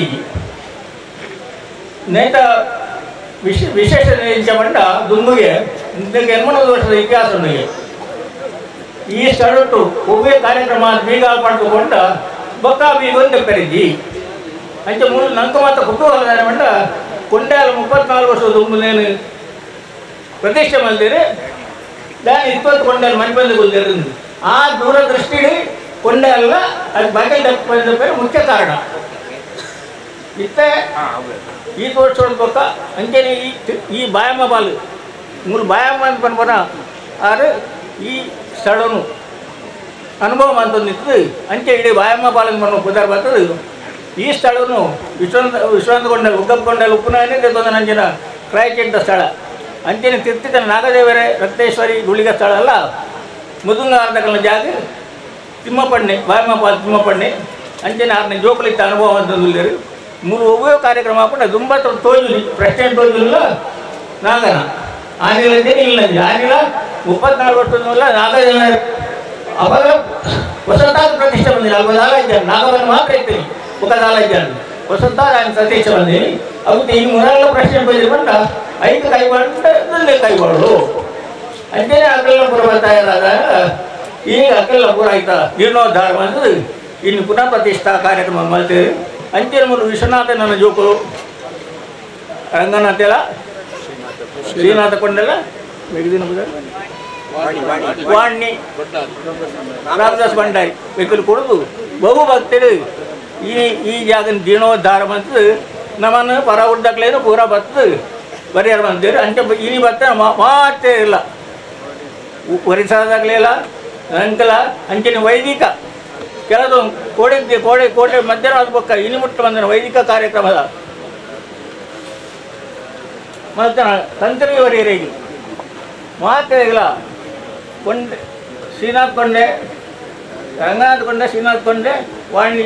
ನೇತ ವಿಶ್ ವಿಶೇಷ ನಿಂಚಮಂಡ ದುಂಬುಗೆ ಇದಕ್ಕೆ ಎನ್ಮೂರು ವರ್ಷದ ಇತಿಹಾಸ ಉಂಡಿಗೆ ಈ ಸ್ಥಳಟ್ಟು ಒಬ್ಬೇ ಕಾರ್ಯಕ್ರಮ ಬೀಗ ಪಡೆದುಕೊಂಡ ಬೊಕ್ಕ ಬೀಗೊಂದು ಕರೀಜಿ ಅಂಚೆ ಮೂಲ ನಂಕ ಮಾತ್ರ ಕುತೂಹಲ ಮಂಡ ಕೊಂಡಾಲ ಮುಪ್ಪತ್ನಾಲ್ಕು ವರ್ಷದ ದುಂಬು ನೇನು ಪ್ರತಿಷ್ಠೆ ಮಲ್ದಿರೆ దాని ఇప్పటి కొండలు మణిపల్లి జరిగింది ఆ దూరదృష్టి కొండల అది బగల్ తప్పిన పేరు ముఖ్య కారణం ఇస్తే ఈ తోడ్చోడు పక్క అంచేని ఈ ఈ బాయమ్మ బాలు మూడు బాయమ్మ అని పనిపన ఆరు ఈ ಸ್ಥಳನು ಅನುಭವ ಅಂತಂದಿತ್ತು ಅಂಚೆ ಇಡೀ ಬಾಯಮ್ಮ ಬಾಲನ್ ಮನ ಕುದರ್ ಬರ್ತದೆ ಈ ಸ್ಥಳನು ವಿಶ್ವಾಂತ ವಿಶ್ವಾಂತಗೊಂಡ ಉಗ್ಗಪ್ಪಗೊಂಡ ಉಪ್ಪುನಾನೇ ತಂದ ನಂಜಿನ ಕ್ರಾಯಕೆಂಟ ಸ್ಥಳ ಅಂಚೆನೆ ತಿರ್ತಿತನ ನಾಗದೇವರೇ ರಕ್ತೇಶ್ವರಿ ಗುಳಿಗ ಸ್ಥಳ ಅಲ್ಲ ಮುದುಂಗ ಆರ್ದಕಲ್ನ ಜಾಗ ತಿಮ್ಮಪ್ಪಣ್ಣೆ ಬಾಯಮ್ಮಪ್ಪ ತಿಮ್ಮಪ್ಪಣ್ಣೆ ಅಂಚನೆ ಆರನೇ ಜೋಕುಲಿತ್ತ ಅನುಭವ ಅಂತಂದಿಲ್ಲರು ಮೂರು ಒಬ್ಬ ಕಾರ್ಯಕ್ರಮ ಹಾಕೊಂಡು ತುಂಬ ತೋಜುಲಿ ಪ್ರೆಸಿಡೆಂಟ್ ತೋಜುಲಿಲ್ಲ ನಾಗನ ಆನಿಲ ಇಲ್ಲ ಆನಿಲ ಮುಪ್ಪತ್ನಾಲ್ಕು ವರ್ಷದಲ್ಲ ನಾಗದೇವ ಅವಾಗ ವಸಂತಾದ ಪ್ರತಿಷ್ಠೆ ಬಂದಿಲ್ಲ ಅಲ್ವ ನಾಗ ಇದ್ದಾನೆ ನಾಗವನ್ನು ಮಾತ್ರ ಇರ್ತೀನಿ ಮುಖದಾಲ ಇದ್ದಾನೆ ವಸಂತಾದ ఆయన ಪ್ರತಿಷ್ಠೆ ಬಂದಿನಿ ಅವತ್ತು ಈ ಮೂರೆಲ್ಲ ಪ್ರಶ್ನೆ ಬಂದಿರಿ ಬಂದ ಐದು ಕೈವಾಡು ಕೈವಾಡು ಅಂಜನೆ ಅಕ್ಕೆಲ್ಲ ಪುರ ಬರ್ತಾ ಇರೋದಾಗ ಈಗ ಅಕ್ಕೆಲ್ಲ ಪೂರ ಆಯ್ತಾ ಜೀರ್ಣೋದ್ಧಾರ ಬಂದು ಇನ್ನು ಪುನಃ ಪ್ರತಿಷ್ಠಾ ಕಾರ್ಯಕ್ರಮ ಮಾಡ್ತೇವೆ ಅಂಚೆ ಮೂರು ವಿಶ್ವನಾಥನ ಜೋಕುಲು ರಂಗನಾಥೆಲ್ಲ ಶ್ರೀನಾಥ ಕೊಂಡೆಲ್ಲ ಬೆಳಗಿನ ವಾಣಿ ರಾಮದಾಸ್ ಭಂಡಾರಿ ವೆಕ್ಕಲು ಕೊಡುದು ಬಹು ಭಕ್ತರು ಈ ಈ ಜಾಗ ಜೀರ್ಣೋದ್ಧಾರ ಬಂತು ನಮ್ಮನ್ನು ಪರ ಉದ್ದಕ್ಲೇನು ಪೂರ ಬತ್ತು ಪರಿಹಾರ ಬಂದಿರು ಅಂಚೆ ಬ- ಇನಿ ಬತ್ತ ಮಾತೇ ಇಲ್ಲ ಉ- ಪರಿಸರದಾಗಲಿಲ್ಲ ಅಂಕಲ ಅಂಚಿನ ವೈದಿಕ ಕೆಲವು ಕೋಡೆ ಕೋಡೆ ಕೋಟೆ ಮಧ್ಯರಾದ ಪಕ್ಕ ಇನಿ ಮುಟ್ಟ ಬಂದಿನ ವೈದಿಕ ಕಾರ್ಯಕ್ರಮದ ಮತ್ತು ತಂತ್ರಿಯವರಿಗೆ ಮಾತೇ ಇಲ್ಲ ಕೊಂಡೆ ಶ್ರೀನಾಥ್ ಕೊಂಡೆ ರಂಗನಾಥ್ ಕೊಂಡೆ ಶ್ರೀನಾಥ್ ಕೊಂಡೆ ವಾಣಿ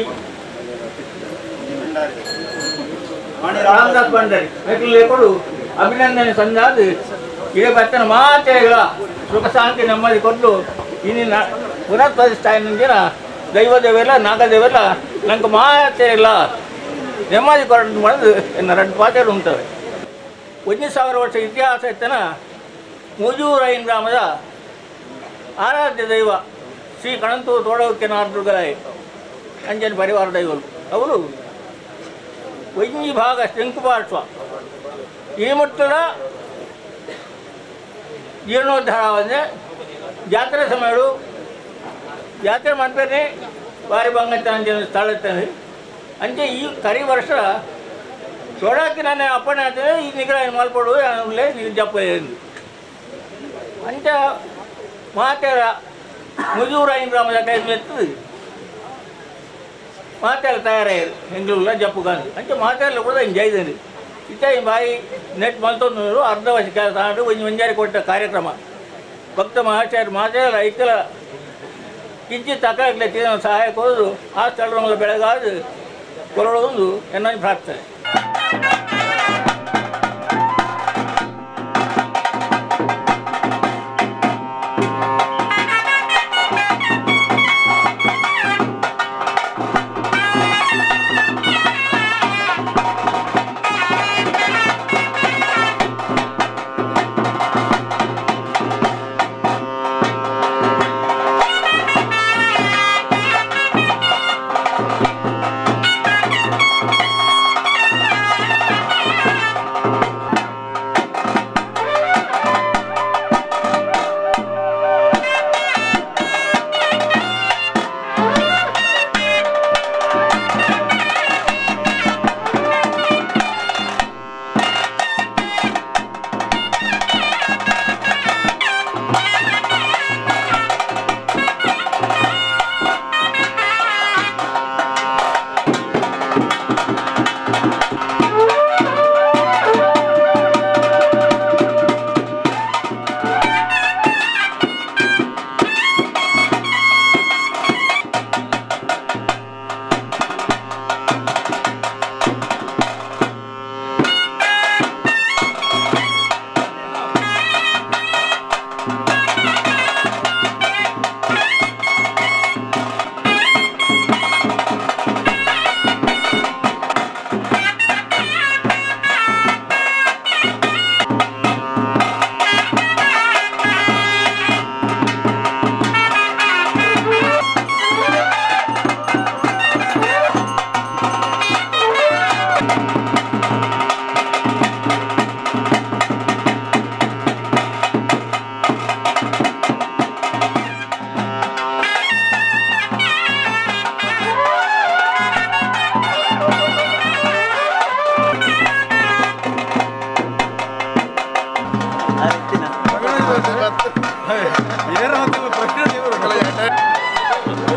ರಾಮದಾಸ್ ಭಂಡಾರಿ ಮೆಟ್ಲು ಕೊಡು ಅಭಿನಂದನೆ ಸಂದಾದ ಇದೇ ಬರ್ತನ ಮಾತೇ ಇಲ್ಲ ಸುಖ ಶಾಂತಿ ನೆಮ್ಮದಿ ಕೊಟ್ಟು ಇನ್ನಿನ ಪುನಃ ಪ್ರತಿಷ್ಠಾಯ ನಂಜಿನ ದೈವದೇವೆಲ್ಲ ನಾಗದೇವೆಲ್ಲ ನಂಗೆ ಮಾತೇ ಇಲ್ಲ ನೆಮ್ಮದಿ ಕೊಟ್ಟು ಮಾಡಿದು ಎನ್ನ ಎರಡು ಪಾತ್ರೆಗಳು ಉಂಟವೆ ಒಂದು ಸಾವಿರ ವರ್ಷ ಇತಿಹಾಸ ಇತ್ತನ ಮುಜೂರೈನ್ ಗ್ರಾಮದ ಆರಾಧ್ಯ ದೈವ ಶ್ರೀ ಕಣಂತೂರು ತೋಡವಕ್ಕೆ ನಾರ್ದುಗಳಾಯಿ ಅಂಜನ್ ಪರಿವಾರ ದೈವರು ಅವರು ಒಂಜಿ ಭಾಗ ಶಂಕುಪಾರ್ಶ್ವ ಈ ಮುಟ್ಟದ ಜೀರ್ಣೋದ್ಧಾರ ಅಂದರೆ ಜಾತ್ರೆ ಸಮಯಗಳು ಜಾತ್ರೆ ಮಾಡ್ತಾರೆ ಭಾರಿ ಬಂಗತ್ತ ಅಂಜನ ಸ್ಥಳ ಇರ್ತಾನೆ ಅಂಚೆ ಈ ಕರಿ ವರ್ಷ చూడకి నన్ను అప్పని అంటే ఈ నిగ్ర మలపడు లే నీకు చెప్పలేదు అంటే మాతేర ముజూరు అయిన గ్రామ దగ్గర ఎత్తుది మాతేలు తయారయ్యారు ఎంగులలో జప్పు కానీ అంటే మాతేరలో కూడా ఏం చేయదండి ఇచ్చే ఈ బాయి నెట్ మలుతున్నారు అర్ధవశ తాడు కొంచెం మంజారి కొట్ట కార్ಯಕ್ರಮ ಭಕ್ತ ಮಹಾಚಾರ್ಯ ಮಾತೇರ ಐಕ್ಯಲ ಕಿಂಚಿತ್ ತಕ್ಕಲೆ ಸಹಾಯ ಕೊಡೋದು ಆ ಸ್ಥಳಗಳ ಬೆಳಗಾದು ಕೊರಳೊಂದು ಎನ್ನ ಪ್ರಾರ್ಥನೆ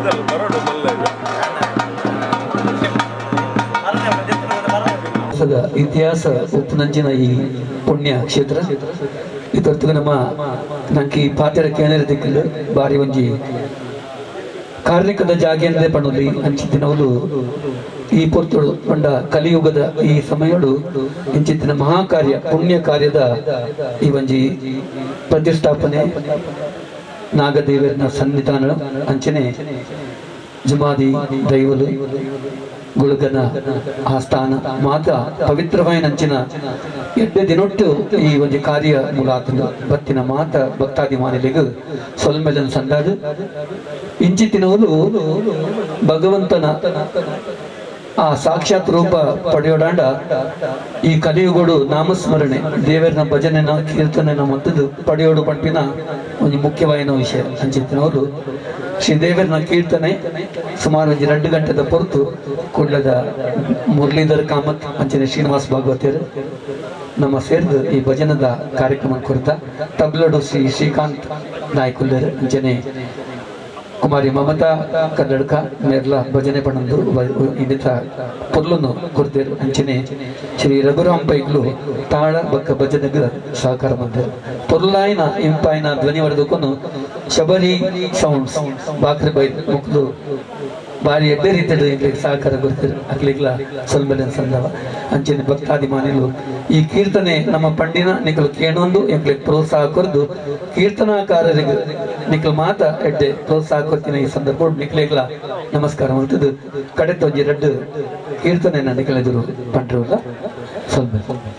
ಸದ ಇತಿಹಾಸ ಉಪ್ಪುನಂಚಿನ ಈ ಪುಣ್ಯ ಕ್ಷೇತ್ರ ಇದೊತ್ತಿಗೆ ನಮ್ಮ ನಂಗೆ ಈ ಪಾತ್ರ ಕೇಂದ್ರ ದಿಕ್ಕಲು ಬಾರಿ ಒಂಜಿ ಕಾರ್ಣಿಕದ ಜಾಗೇಂದ್ರೆ ಪಣ್ಣುಲಿ ಅಂಚಿತ್ತಿನವಲು ಈ ಪೊರ್ತುಳು ಪಂಡ ಕಲಿಯುಗದ ಈ ಸಮಯಡು ಇಂಚಿತ್ತಿನ ಮಹಾಕಾರ್ಯ ಪುಣ್ಯ ಕಾರ್ಯದ ಈ ಒಂಜಿ ಪ್ರತಿಷ್ಠಾಪನೆ ನಾಗದೇವರನ ಸನ್ನಿಧಾನ ಅಂಚನೆ ಜುಮಾದಿ ದೈವಲು ಗುಳುಗನ ಆಸ್ಥಾನ ಮಾತ ಪವಿತ್ರమైన ಅಂಚಿನ ಎಡ್ಡೆ ದಿನೊಟ್ಟು ಈ ಒಂದು ಕಾರ್ಯ ಮುಲಾತನು ಬತ್ತಿನ ಮಾತ ಭಕ್ತಾದಿಮಾನಿಲೆಗು ಸೊಲ್ಮೆಲನ್ ಸಂದಾದು ಇಂಚಿತ್ತಿನವರು ಭಗವಂತನ ಆ ಸಾಕ್ಷಾತ್ ರೂಪ ಪಡೆಯೋಡಾಂಡ ಈ ಕಲಿಯುಗೋಡು ನಾಮಸ್ಮರಣೆ ದೇವರನ ಭಜನೆನ ಕೀರ್ತನೆನ ಮತ್ತದು ಪಡೆಯೋಡು ಪಂಪಿನ ಒಂದು ಮುಖ್ಯವಾದ ವಿಷಯ ಅಂಚಿತ್ತಿನವರು ಶ್ರೀ ದೇವರನ ಕೀರ್ತನೆ ಸುಮಾರು ಒಂದು ಎರಡು ಗಂಟೆದ ಹೊರತು ಕುಡ್ಲದ ಮುರಳೀಧರ್ ಕಾಮತ್ ಅಂಚನೆ ಶ್ರೀನಿವಾಸ್ ಭಾಗವತಿಯರು ನಮ್ಮ ಸೇರಿದ ಈ ಭಜನದ ಕಾರ್ಯಕ್ರಮ ಕುರಿತ ತಬ್ಲಡು ಶ್ರೀ ಶ್ರೀಕಾಂತ್ ನಾಯ್ಕುಲ್ಲರ್ ಅಂಚನೆ ಕುಮಾರಿ ಮಮತಾ ಕನ್ನಡಕ ಮೇರ್ಲ ಭಜನೆ ಪಣಂದು ಇನ್ನಿತ ಪೊರ್ಲುನು ಕೊರ್ದೇರು ಅಂಚನೆ ಶ್ರೀ ರಘುರಾಮ್ ಪೈಗ್ಲು ತಾಳ ಬಕ್ಕ ಭಜನೆಗ ಸಹಕಾರ ಬಂದರು ಪೊರ್ಲಾಯಿನ ಇಂಪಾಯಿನ ಧ್ವನಿ ಹೊಡೆದುಕೊಂಡು ಶಬರಿ ಸೌಂಡ್ಸ್ ಬಾಕ್ರೆ ಬೈ ಮುಕ್ಲು ಬಾರಿ ಎಡ್ಡೆ ರೀತಿಯಲ್ಲಿ ಇಗ್ಲಿಗೆ ಸಹಕಾರ ಕೊಡ್ತಾರೆ ಅಕ್ಲಿಗ್ಲ ಸೊಲ್ಮೆಲನ್ ಸಂದವ ಅಂಚನೆ ಭಕ್ತಾದಿಮಾನಿಲು ಈ ಕೀರ್ತನೆ ನಮ್ಮ ಪಂಡಿನ ನಿಖಲು ಕೇಳೊಂದು ಎಂಕ್ಲಿಗೆ ಪ್ರೋತ್ಸಾಹ ಕೊರ್ದು ಕೀರ್ತನಾಕಾರರಿಗೆ ನಿಖಲ್ ಮಾತ ಎಡ್ಡೆ ಪ್ರೋತ್ಸಾಹ ಕೊಡ್ತೀನಿ ಈ ಸಂದರ್ಭ ನಿಖಲಿಗ್ಲ ನಮಸ್ಕಾರ ಮಾಡ್ತದ್ದು ಕಡೆ ಒಂಜಿ ರೆಡ್ ಕೀರ್ತನೆ ನಿಖಲೆದುರು ಪಂಡ್ರಲ್ಲ ಸೊಲ್ಮೆ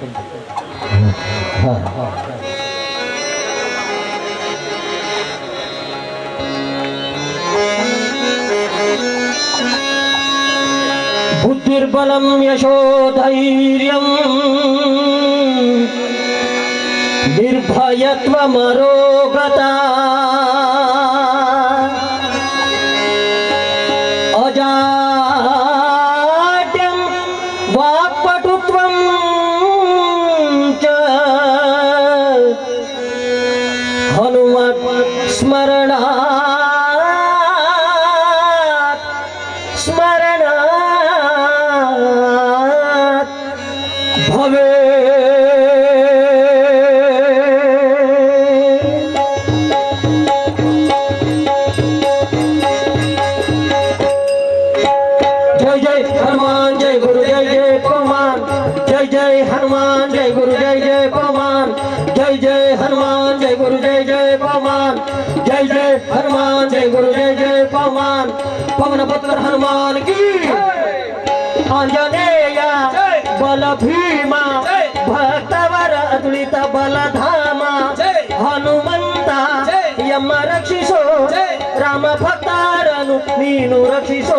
బుద్ధిర్బలం యశోధైర్యం నిర్భయత్వమరోగత అజాడ్యం వాక్పటుత్వం చ హనుమత్ స్మరణాత్ स्मरणात् भवे जय जय हनुमान जय गुरु जय जय पवन जय जय हनुमान जय गुरु जय जय पवन जय जय हनुमान जय गुरु जय जय पवन जय जय हनुमान जय गुरु जय जय पवन पवन पुत्र हनुमान की आंजनेय बल भीमा भक्तवर अतुलित बलधाಮ ಹನುಮಂತ ಯಮ್ಮ ರಕ್ಷಿಸೋ ರಾಮ ಭಕ್ತಾರನು ನೀನು ರಕ್ಷಿಸೋ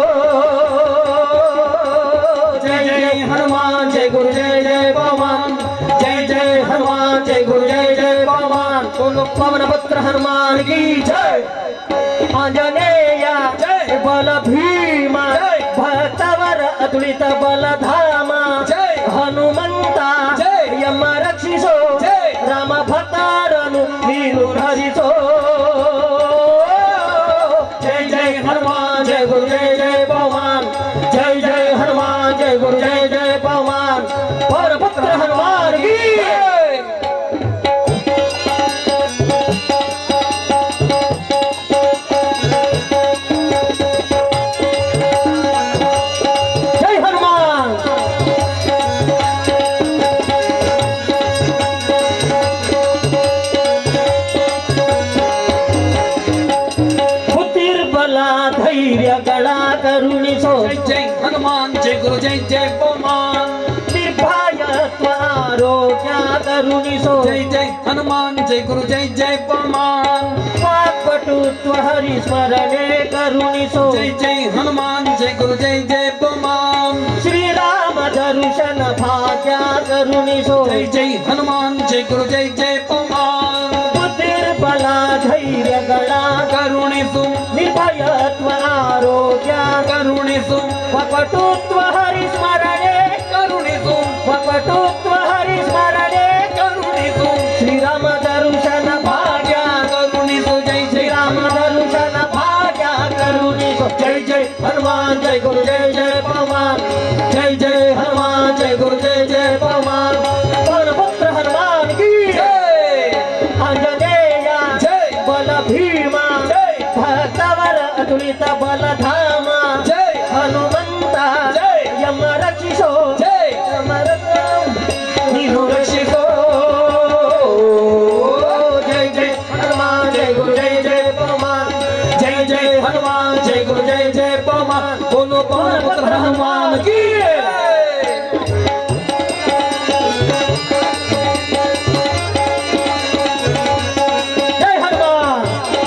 ಜಯ ಜಯ ಹನುಮಾನ್ ಜಯ ಗುರು ಜಯ ಜಯ ಪವನ್ ಜಯ ಜಯ ಹನುಮಾನ್ ಜಯ ಗುರು ಜಯ ಜಯ ಪವನ್ ಪವನ ಪುತ್ರ ಹನುಮಾನ್ ಕಿ ಜಯ ಆಂಜನೇಯ ಬಲ ಭೀಮ ಭಕ್ತವರ ಅತುಳಿತ ಬಲಧಾಮ ಹನುಮಂತ ಯಮ್ಮ ರಕ್ಷಿಸೋ ರಾಮ ಭಕ್ತಾರನು ನೀನು ಹರಿಸೋ ಜಯ ಜಯ ಹನುಮಾನ್ ಜಯ ಗುರು ಜಯ ಜಯ ಪವನ್ ಜಯ ಜಯ ಹನುಮಾನ್ ಜಯ ಗುರು ಜಯ ಜಯ ಪವನ್ ಪೌರ ಪುತ್ರ ಹನುಮಾನ್ ಕಿ ಜೈ ಹನುಮಾನ್ ಬುದ್ಧಿರ್ಬಲ ಧೈರ್ಯಗಳ ಕರುಣಿಸೋ ಜೈ ಜೈ ಹನುಮಾನ್ ಜೈ ಗುರು ಜೈ ಜೈ ಪವಮಾನ್ ನಿರ್ಭಯತ್ವ ಆರೋಗ್ಯ ಕರುಣಿಸೋ ಜೈ ಜೈ ಹನುಮಾನ್ ಜೈ ಗುರು ಜೈ ಜೈ ಪವಮಾನ್ ವಾಕ್ಪಟುತ್ವ ಹರಿಸ್ಮರಣೆ ಕರುಣಿಸೋ ಜೈ ಜೈ ಹನುಮಾನ್ ಜೈ ಗುರು ಜೈ ಜೈ ಪವಮಾನ್ ಶ್ರೀರಾಮ ದರ್ಶನ ಭಾಗ್ಯ ಕರುಣಿಸೋ ಜೈ ಜೈ ಹನುಮಾನ್ ಜೈ ಗುರು ಜೈ ಜೈ ಪವಮಾನ್ ಬುದ್ಧಿರ್ಬಲ ಧೈರ್ಯಗಳ ಕರುಣಿಸು ನಿರ್ಭಯತ್ವ ಆರೋಗ್ಯ ಕರುಣಿಸು ವಪಟುತ್ವ ಹರಿಸ್ಮರಣೆ ಕರುಣಿಸು ವಪಟುತ್ವ ಹರಿಸ್ಮರಣೆ ಕರುಣಿಸು ಶ್ರೀರಾಮ ದರ್ಶನ ಭಾಗ್ಯ ಕರುಣಿಸು ಜೈ ಜೈ ಶ್ರೀರಾಮ ದರ್ಶನ ಭಾಗ್ಯ ಕರುಣಿಸು ಜೈ ಜೈ ಹನುಮಾನ್ ಜೈ ಗುರು ಜೈ ಜೈ ಪವನ್ ಜೈ ಜೈ ಹನುಮಾನ್ ಜೈ ಗುರು ಜೈ ಜೈ ಪವನ್ ಬಲ ಭೀಮ ಭಕ್ತವರ ಅತುಲಿತ ಬಲಧಾಮ ಹನುಮಂತ ಯಮ ರಕ್ಷಿಸೋ ಯಮ ರಕ್ಷ- ನೀನು ರಕ್ಷಿಸೋ ಜೈ ಜೈ ಹನುಮಾನ್ ಜೈ ಗುರು ಜೈ ಜೈ ಪವಮಾನ್ ಜೈ ಜೈ ಹನುಮಾನ್ ಜೈ ಗುರು ಜೈ ಜೈ ಪವಮಾನ್ बोलो पवन पुत्र हनुमान की जय हनुमान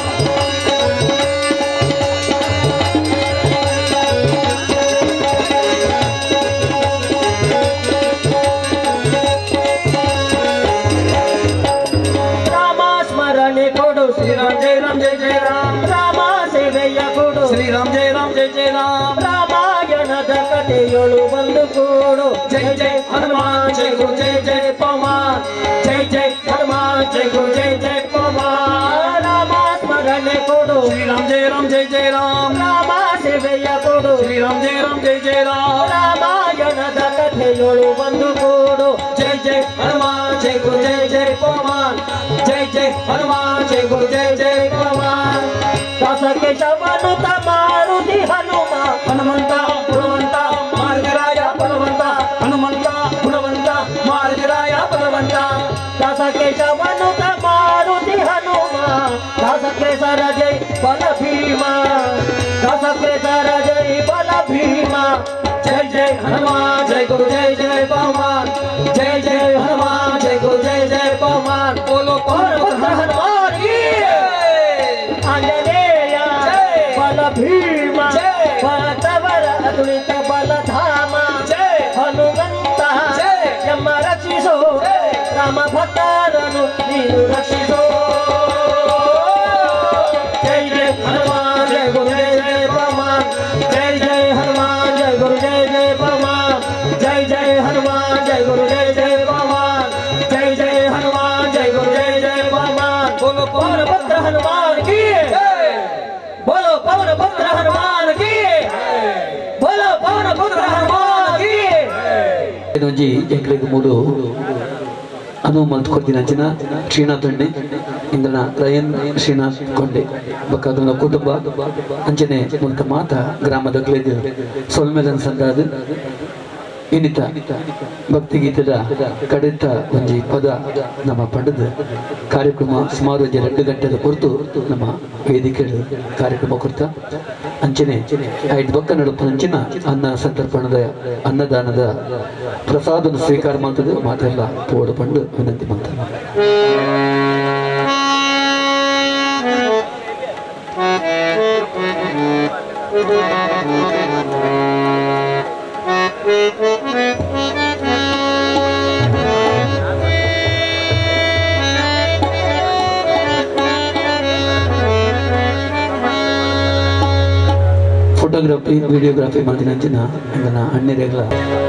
ರಾಮ ಸ್ಮರಣೆ ಕೊಡು ಶ್ರೀರಾಮ್ ಜಯ ರಾಮ್ ಜಯ ಜಯ ರಾಮ್ ರಾಮ ಸೇವೆಯ ಕೊಡು ಶ್ರೀರಾಮ್ ಜಯ ರಾಮ್ ಜಯ ಜಯ ರಾಮ್ ರಾಮಾಯಣದ ಕಥೆಯೊಳು ಬಂದು ಕೂಡು ಜೈ ಜೈ ಹನುಮಾನ್ ಜೈ ಗುರು ಜೈ ಜೈ ಪವಮಾನ್ ಜೈ ಜೈ ಹನುಮಾನ್ ಜೈ ಗುರು ಜೈ ಜೈ ಪವಮಾನ್ ರಾಮ ಸ್ಮರಣೆ ಕೊಡು ಶ್ರೀರಾಮ್ ಜಯ ರಾಮ್ ಜಯ ಜಯ ರಾಮ್ ರಾಮ ಸೇವೆಯ ಕೊಡು ಶ್ರೀರಾಮ್ ಜಯ ರಾಮ್ ಜಯ ಜಯ ರಾಮ್ ರಾಮಾಯಣದ ಕಥೆಯೊಳು ಬಂದು ಕೂಡು ಜೈ ಜೈ ಹನುಮಾನ್ ಜೈ ಗುರು ಜೈ ಜೈ ಪವಮಾನ್ ಜೈ ಜೈ ಹನುಮಾನ್ ಜೈ ಗುರು ಜೈ ಜೈ ಪವಮಾನ್ ದಾಸಕ್ಕೆ ಶವನುತ ಮಾರುತಿ ಹನುಮ ಹನುಮಂತ ಗುಣವಂತ ಮಾರ್ಗರಾಯ ಬಲವಂತ ಹನುಮಂತ ಗುಣವಂತ ಮಾರ್ಗರಾಯ ಬಲವಂತ ದಾಸಕ್ಕೆ ಶವನುತ ಮಾರುತಿ ಹನುಮ ದಾಸಕ್ಕೆ ಸರ ಜೈ ಬಲ ಭೀಮ ದಾಸಕ್ಕೆ ಸರ ಜೈ ಬಲ ಭೀಮ ಜೈ ಜೈ ಹನುಮಾನ್ ಜೈ ಗುರು ಜೈ ಜೈ ಪವಮಾನ್ ಜೈ ಜೈ ಹನುಮಾನ್ ಜೈ ಗುರು ಜೈ ಜೈ ಪವಮಾನ್ बोलो कौन पुत्र हनुमान की ಆಂಜನೇಯ ಬಲ ಭೀಮ ಭಕ್ತವರ ಅತುಲಿತ ಬಲಧಾಮ ಹನುಮಂತ ಎಮ್ಮ ರಕ್ಷಿಸೋ ರಾಮ ಭಕ್ತರನ್ನು ನೀನು ರಕ್ಷಿಸೋ ಜೈ ಜೈ ಹನುಮಾನ್ ಜೈ ಗುರು ಜೈ ಜೈ ಪವಮಾನ್ ಜೈ ಜೈ ಹನುಮಾನ್ ಜೈ ಗುರು ಜೈ ಜೈ ಪವಮಾನ್ ಜೈ ಜೈ ಹನುಮಾನ್ ಜೈ ಗುರು ಜೈ ಜೈ ಪವಮಾನ್ ಜೈ ಜೈ ಹನುಮಾನ್ ಜೈ ಗುರು ಜೈ ಜೈ ಪವಮಾನ್ बोलो पवन पुत्र हनुमान की बोलो पवन पुत्र हनुमान की बोलो पवन पुत्र हनुमान की ಒಂಜಿ ಎಂಕ್ಲೆಗ್ ಮೂಡು ಅನು ಮಲ್ತ್ ಕೊಡ್ತೀನಿ ಅಂಚಿನ ಶ್ರೀನಾಥ್ ಉಂಡೆ ಇಂದನ ರಯನ್ ಶ್ರೀನಾಥ್ ಕೊಂಡೆ ಬಕ್ಕ ಅದನ್ನ ಕುಟುಂಬ ಅಂಚನೆ ಮೂಲಕ ಮಾತ ಗ್ರಾಮದ ಗ್ಲೇದ್ ಸೊಲ್ಮೆಲನ್ ಸಂಘದ ಇನ್ನಿತ ಭಕ್ತಿಗೀತದ ಕಡೆತ ಒಂಜಿ ಪದ ನಮ್ಮ ಪಂಡದ ಕಾರ್ಯಕ್ರಮ ಸುಮಾರು ಒಂಜಿ ಎರಡು ಗಂಟೆದ ಕುರಿತು ನಮ್ಮ ವೇದಿಕೆ ಕಾರ್ಯಕ್ರಮ ಕುರಿತ ಅಂಚನೆ ಐದು ಬಕ್ಕ ನಡುಪ ಅಂಚಿನ ಅನ್ನ ಸಂತರ್ಪಣದ ಅನ್ನದಾನದ ಪ್ರಸಾದನ ಸ್ವೀಕಾರ ಮಾಡ್ತದೆ ಮಾತೆಲ್ಲ ಪೋಡು ಪಂಡು ವಿನಂತಿ ಮಾಡ್ತಾರೆ ಫೋಟೋಗ್ರಫಿ ವಿಡಿಯೋಗ್ರಫಿ ಮಾಡ್ತೀನಿ ಅಂಚಿನ ಹಂಗನ ಅಣ್ಣೆರೆಗಳ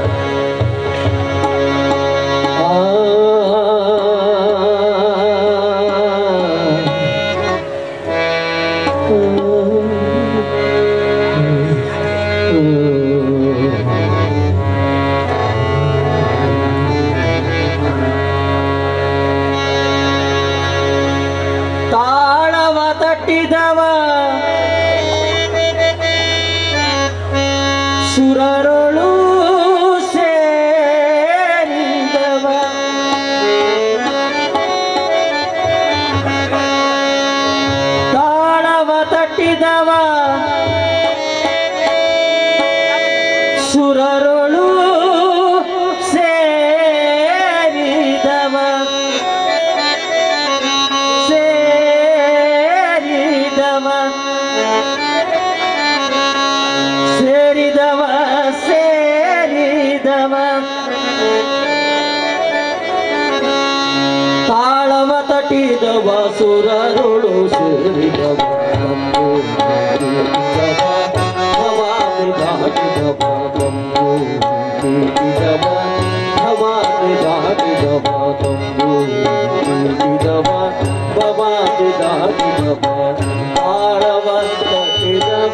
ತಾಳವ ತಟ್ಟಿದವ ಸುರರೊಳು ಸೇರಿದವ ತಾಳವ ತಟ್ಟಿದವ ಸುರರೊಳು ಸೇರಿದವ ಸೇರಿದವ ಸೇರಿದವ ಸೇರಿದವ ತಾಳವ ತಟ್ಟಿದವ ಸುರರುಳು ಸೇರಿದವ ತಂಬು ನೀಡಿದವ, ಭವಾನಿ ದಾಟಿದವ ತಂಬು ನೀಡಿದವ, ಭವಾನಿ ದಾಟಿದವ ತಂಬು ನೀಡಿದವ, ಭವಾನಿ ದಾಟಿದವ ತಾಳವ ತಟ್ಟಿದವ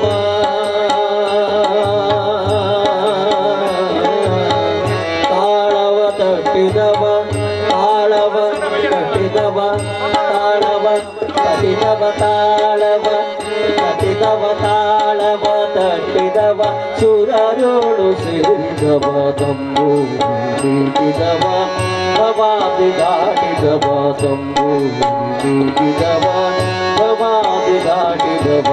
ತಾಳವ ತಟ್ಟಿದವ ತಾಳವ ತಟ್ಟಿದವ ತಾಳವ ತಟ್ಟಿದವ ತಾಳವ ತಟ್ಟಿದವ ತಾಳವ ತಟ್ಟಿದವ ಸುರರೋಳು ಸೇರಿದವ ತಂಬು ಬೀಗಿದವ ಭವಾದಿ ದಾಟಿದವ ತಂಬು ಬೀಗಿದವ ಭವಾದಿ ದಾಟಿದವ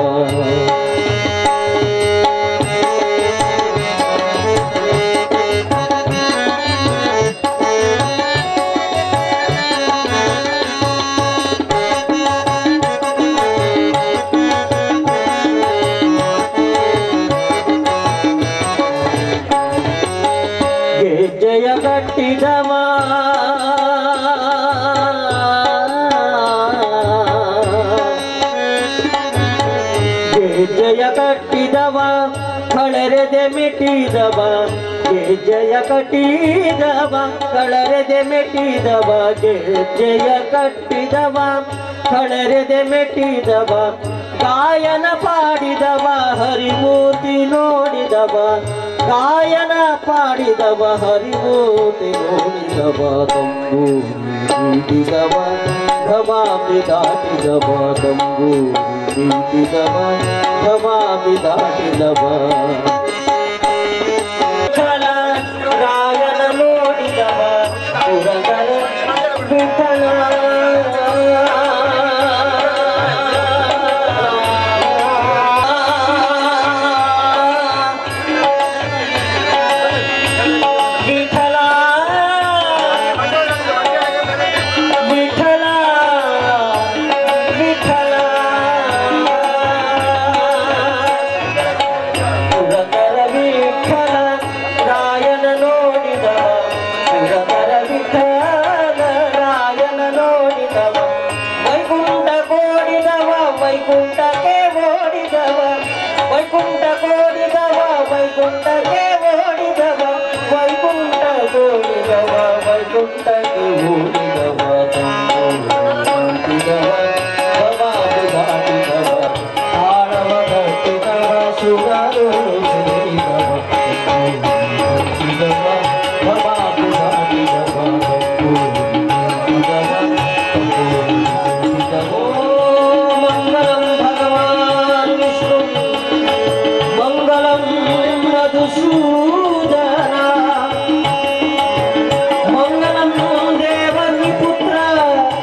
ಗೆಜ್ಜೆಯ ಕಟ್ಟಿದವ ಗೆಜ್ಜೆಯ ಕಟ್ಟಿದವ ಕಳರೆದೆ ಮೆಟ್ಟಿದವ ಗೆಜ್ಜೆಯ ಕಟ್ಟಿದವ ಕಳರೆದೆ ಮೆಟ್ಟಿದವ ಗೆಜ್ಜೆಯ ಕಟ್ಟಿದವ ಕಳರೆದೆ ಮೆಟ್ಟಿದವ ಗಾಯನ ಪಾಡಿದವ ಹರಿಮೂರ್ತಿ ನೋಡಿದವ ಗಾಯನ ಪಾಡಿದವ ಹರಿಮೂರ್ತಿ ನೋಡಿದವ ತಂಬು ಬೀಗಿದವ ಭವಾಮಿ ದಾಟಿದವ ತಂಬು ಬೀಗಿದವ ಭವಾಮಿ ದಾಟಿದವ ವಿಠಲ ರಾಯನ ನೋಡಿದವ ಪುರಗರ ವಿಠಲ ವಿಠಲ ವಿಠಲ ವಿಠಲ ಪುರಕರ ವಿಠಲ ರಾಯನ ನೋಡಿದವ ಪುರಕರ ವಿಠಲ ರಾಯನ ನೋಡಿದವ ವೈಕುಂಠ ಕೋಡಿದವ ವೈಕುಂಠಕ್ಕೆ ಓಡಿದವ ವೈಕುಂಠ ಕೋಡಿದವ ವೈಕುಂಠಕ್ಕೆ ಓಡಿದವ ವೈಕುಂಠ ಕೋಡಿದವ ವೈಕುಂಠಕ್ಕೆ ಓಡಿದವ ತಂದಿದವ ಭವಾದಿ ದಾಟಿದವ ಆಳವ ಕಟ್ಟಿದವ ಸುರರು ಸೇರಿದವ ಕಟ್ಟಿದವ ಭವಾದಿ ದಾಟಿದವ ಮಂಗಲಂ ಭಗವಾನ್ ವಿಷ್ಣು ಮಂಗಲಂ ಮಧುಸೂದನ ಮಂಗಲಂ ದೇವಕಿ ಪುತ್ರ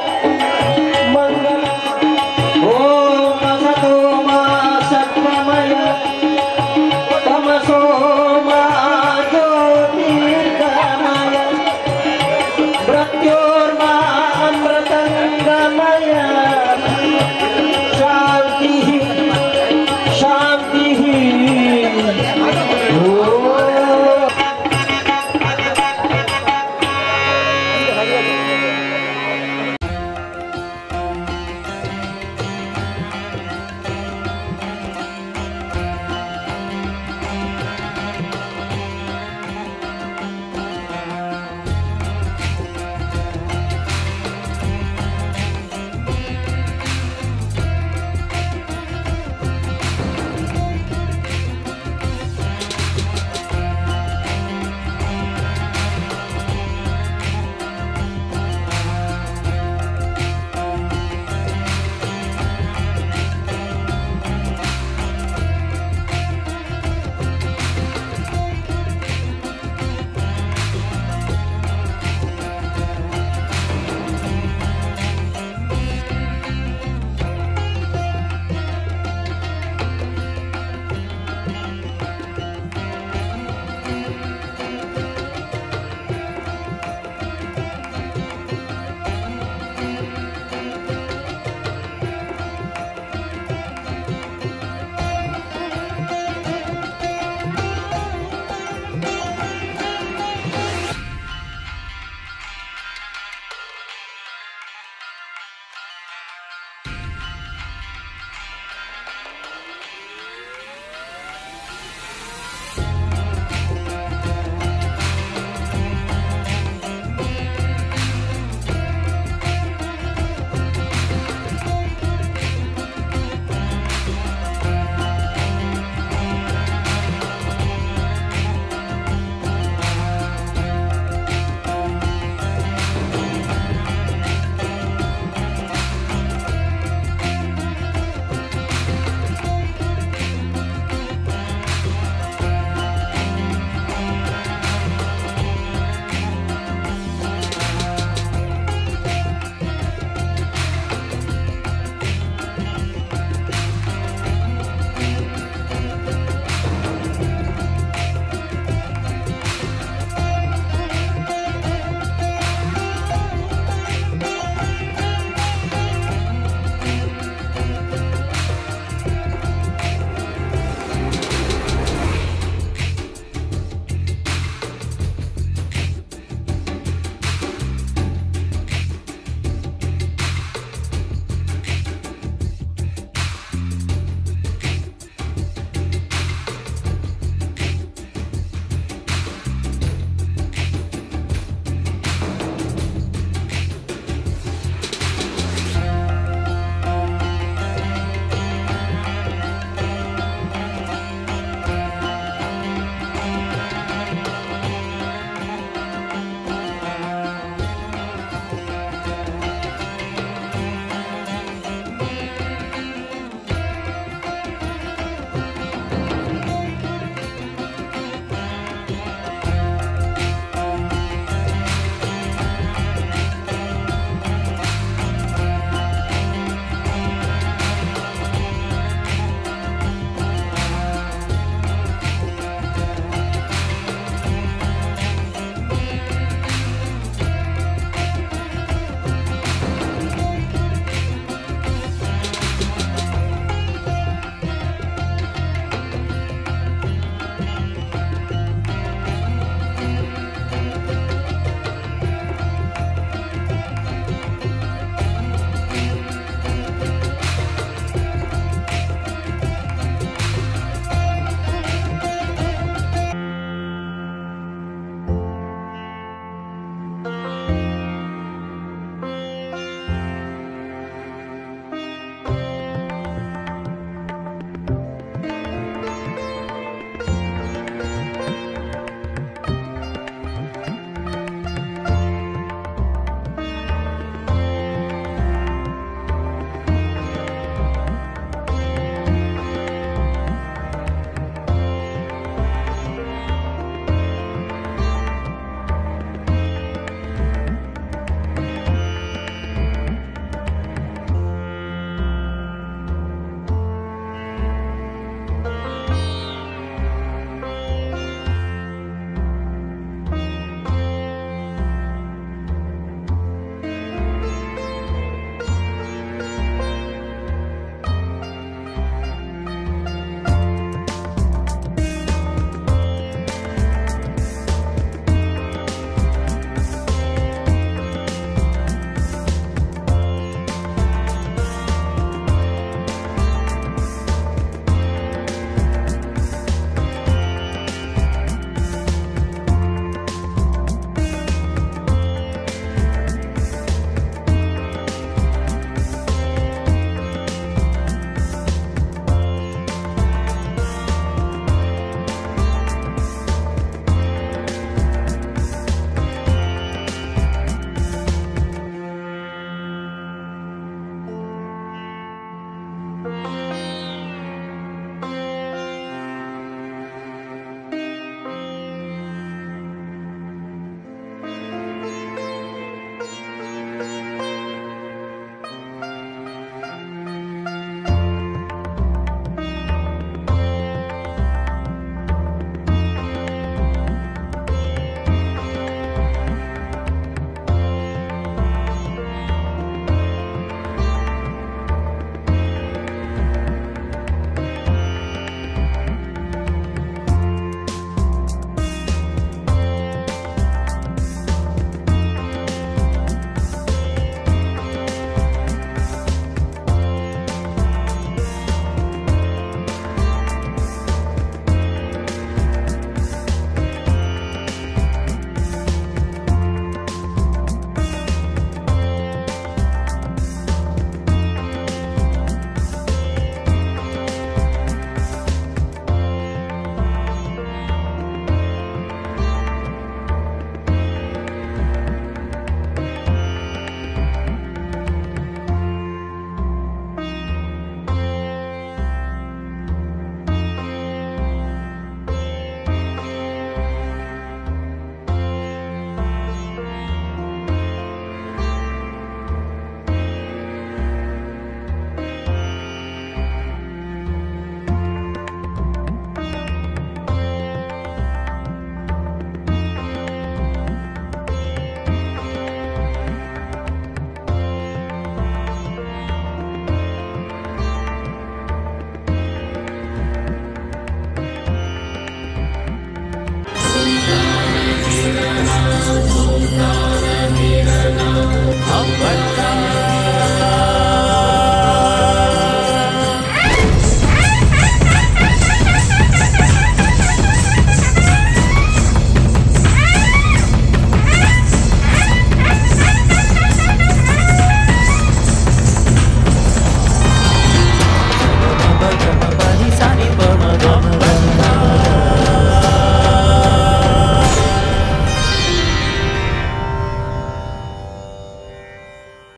ಅಪ್ಪಟ್ಟ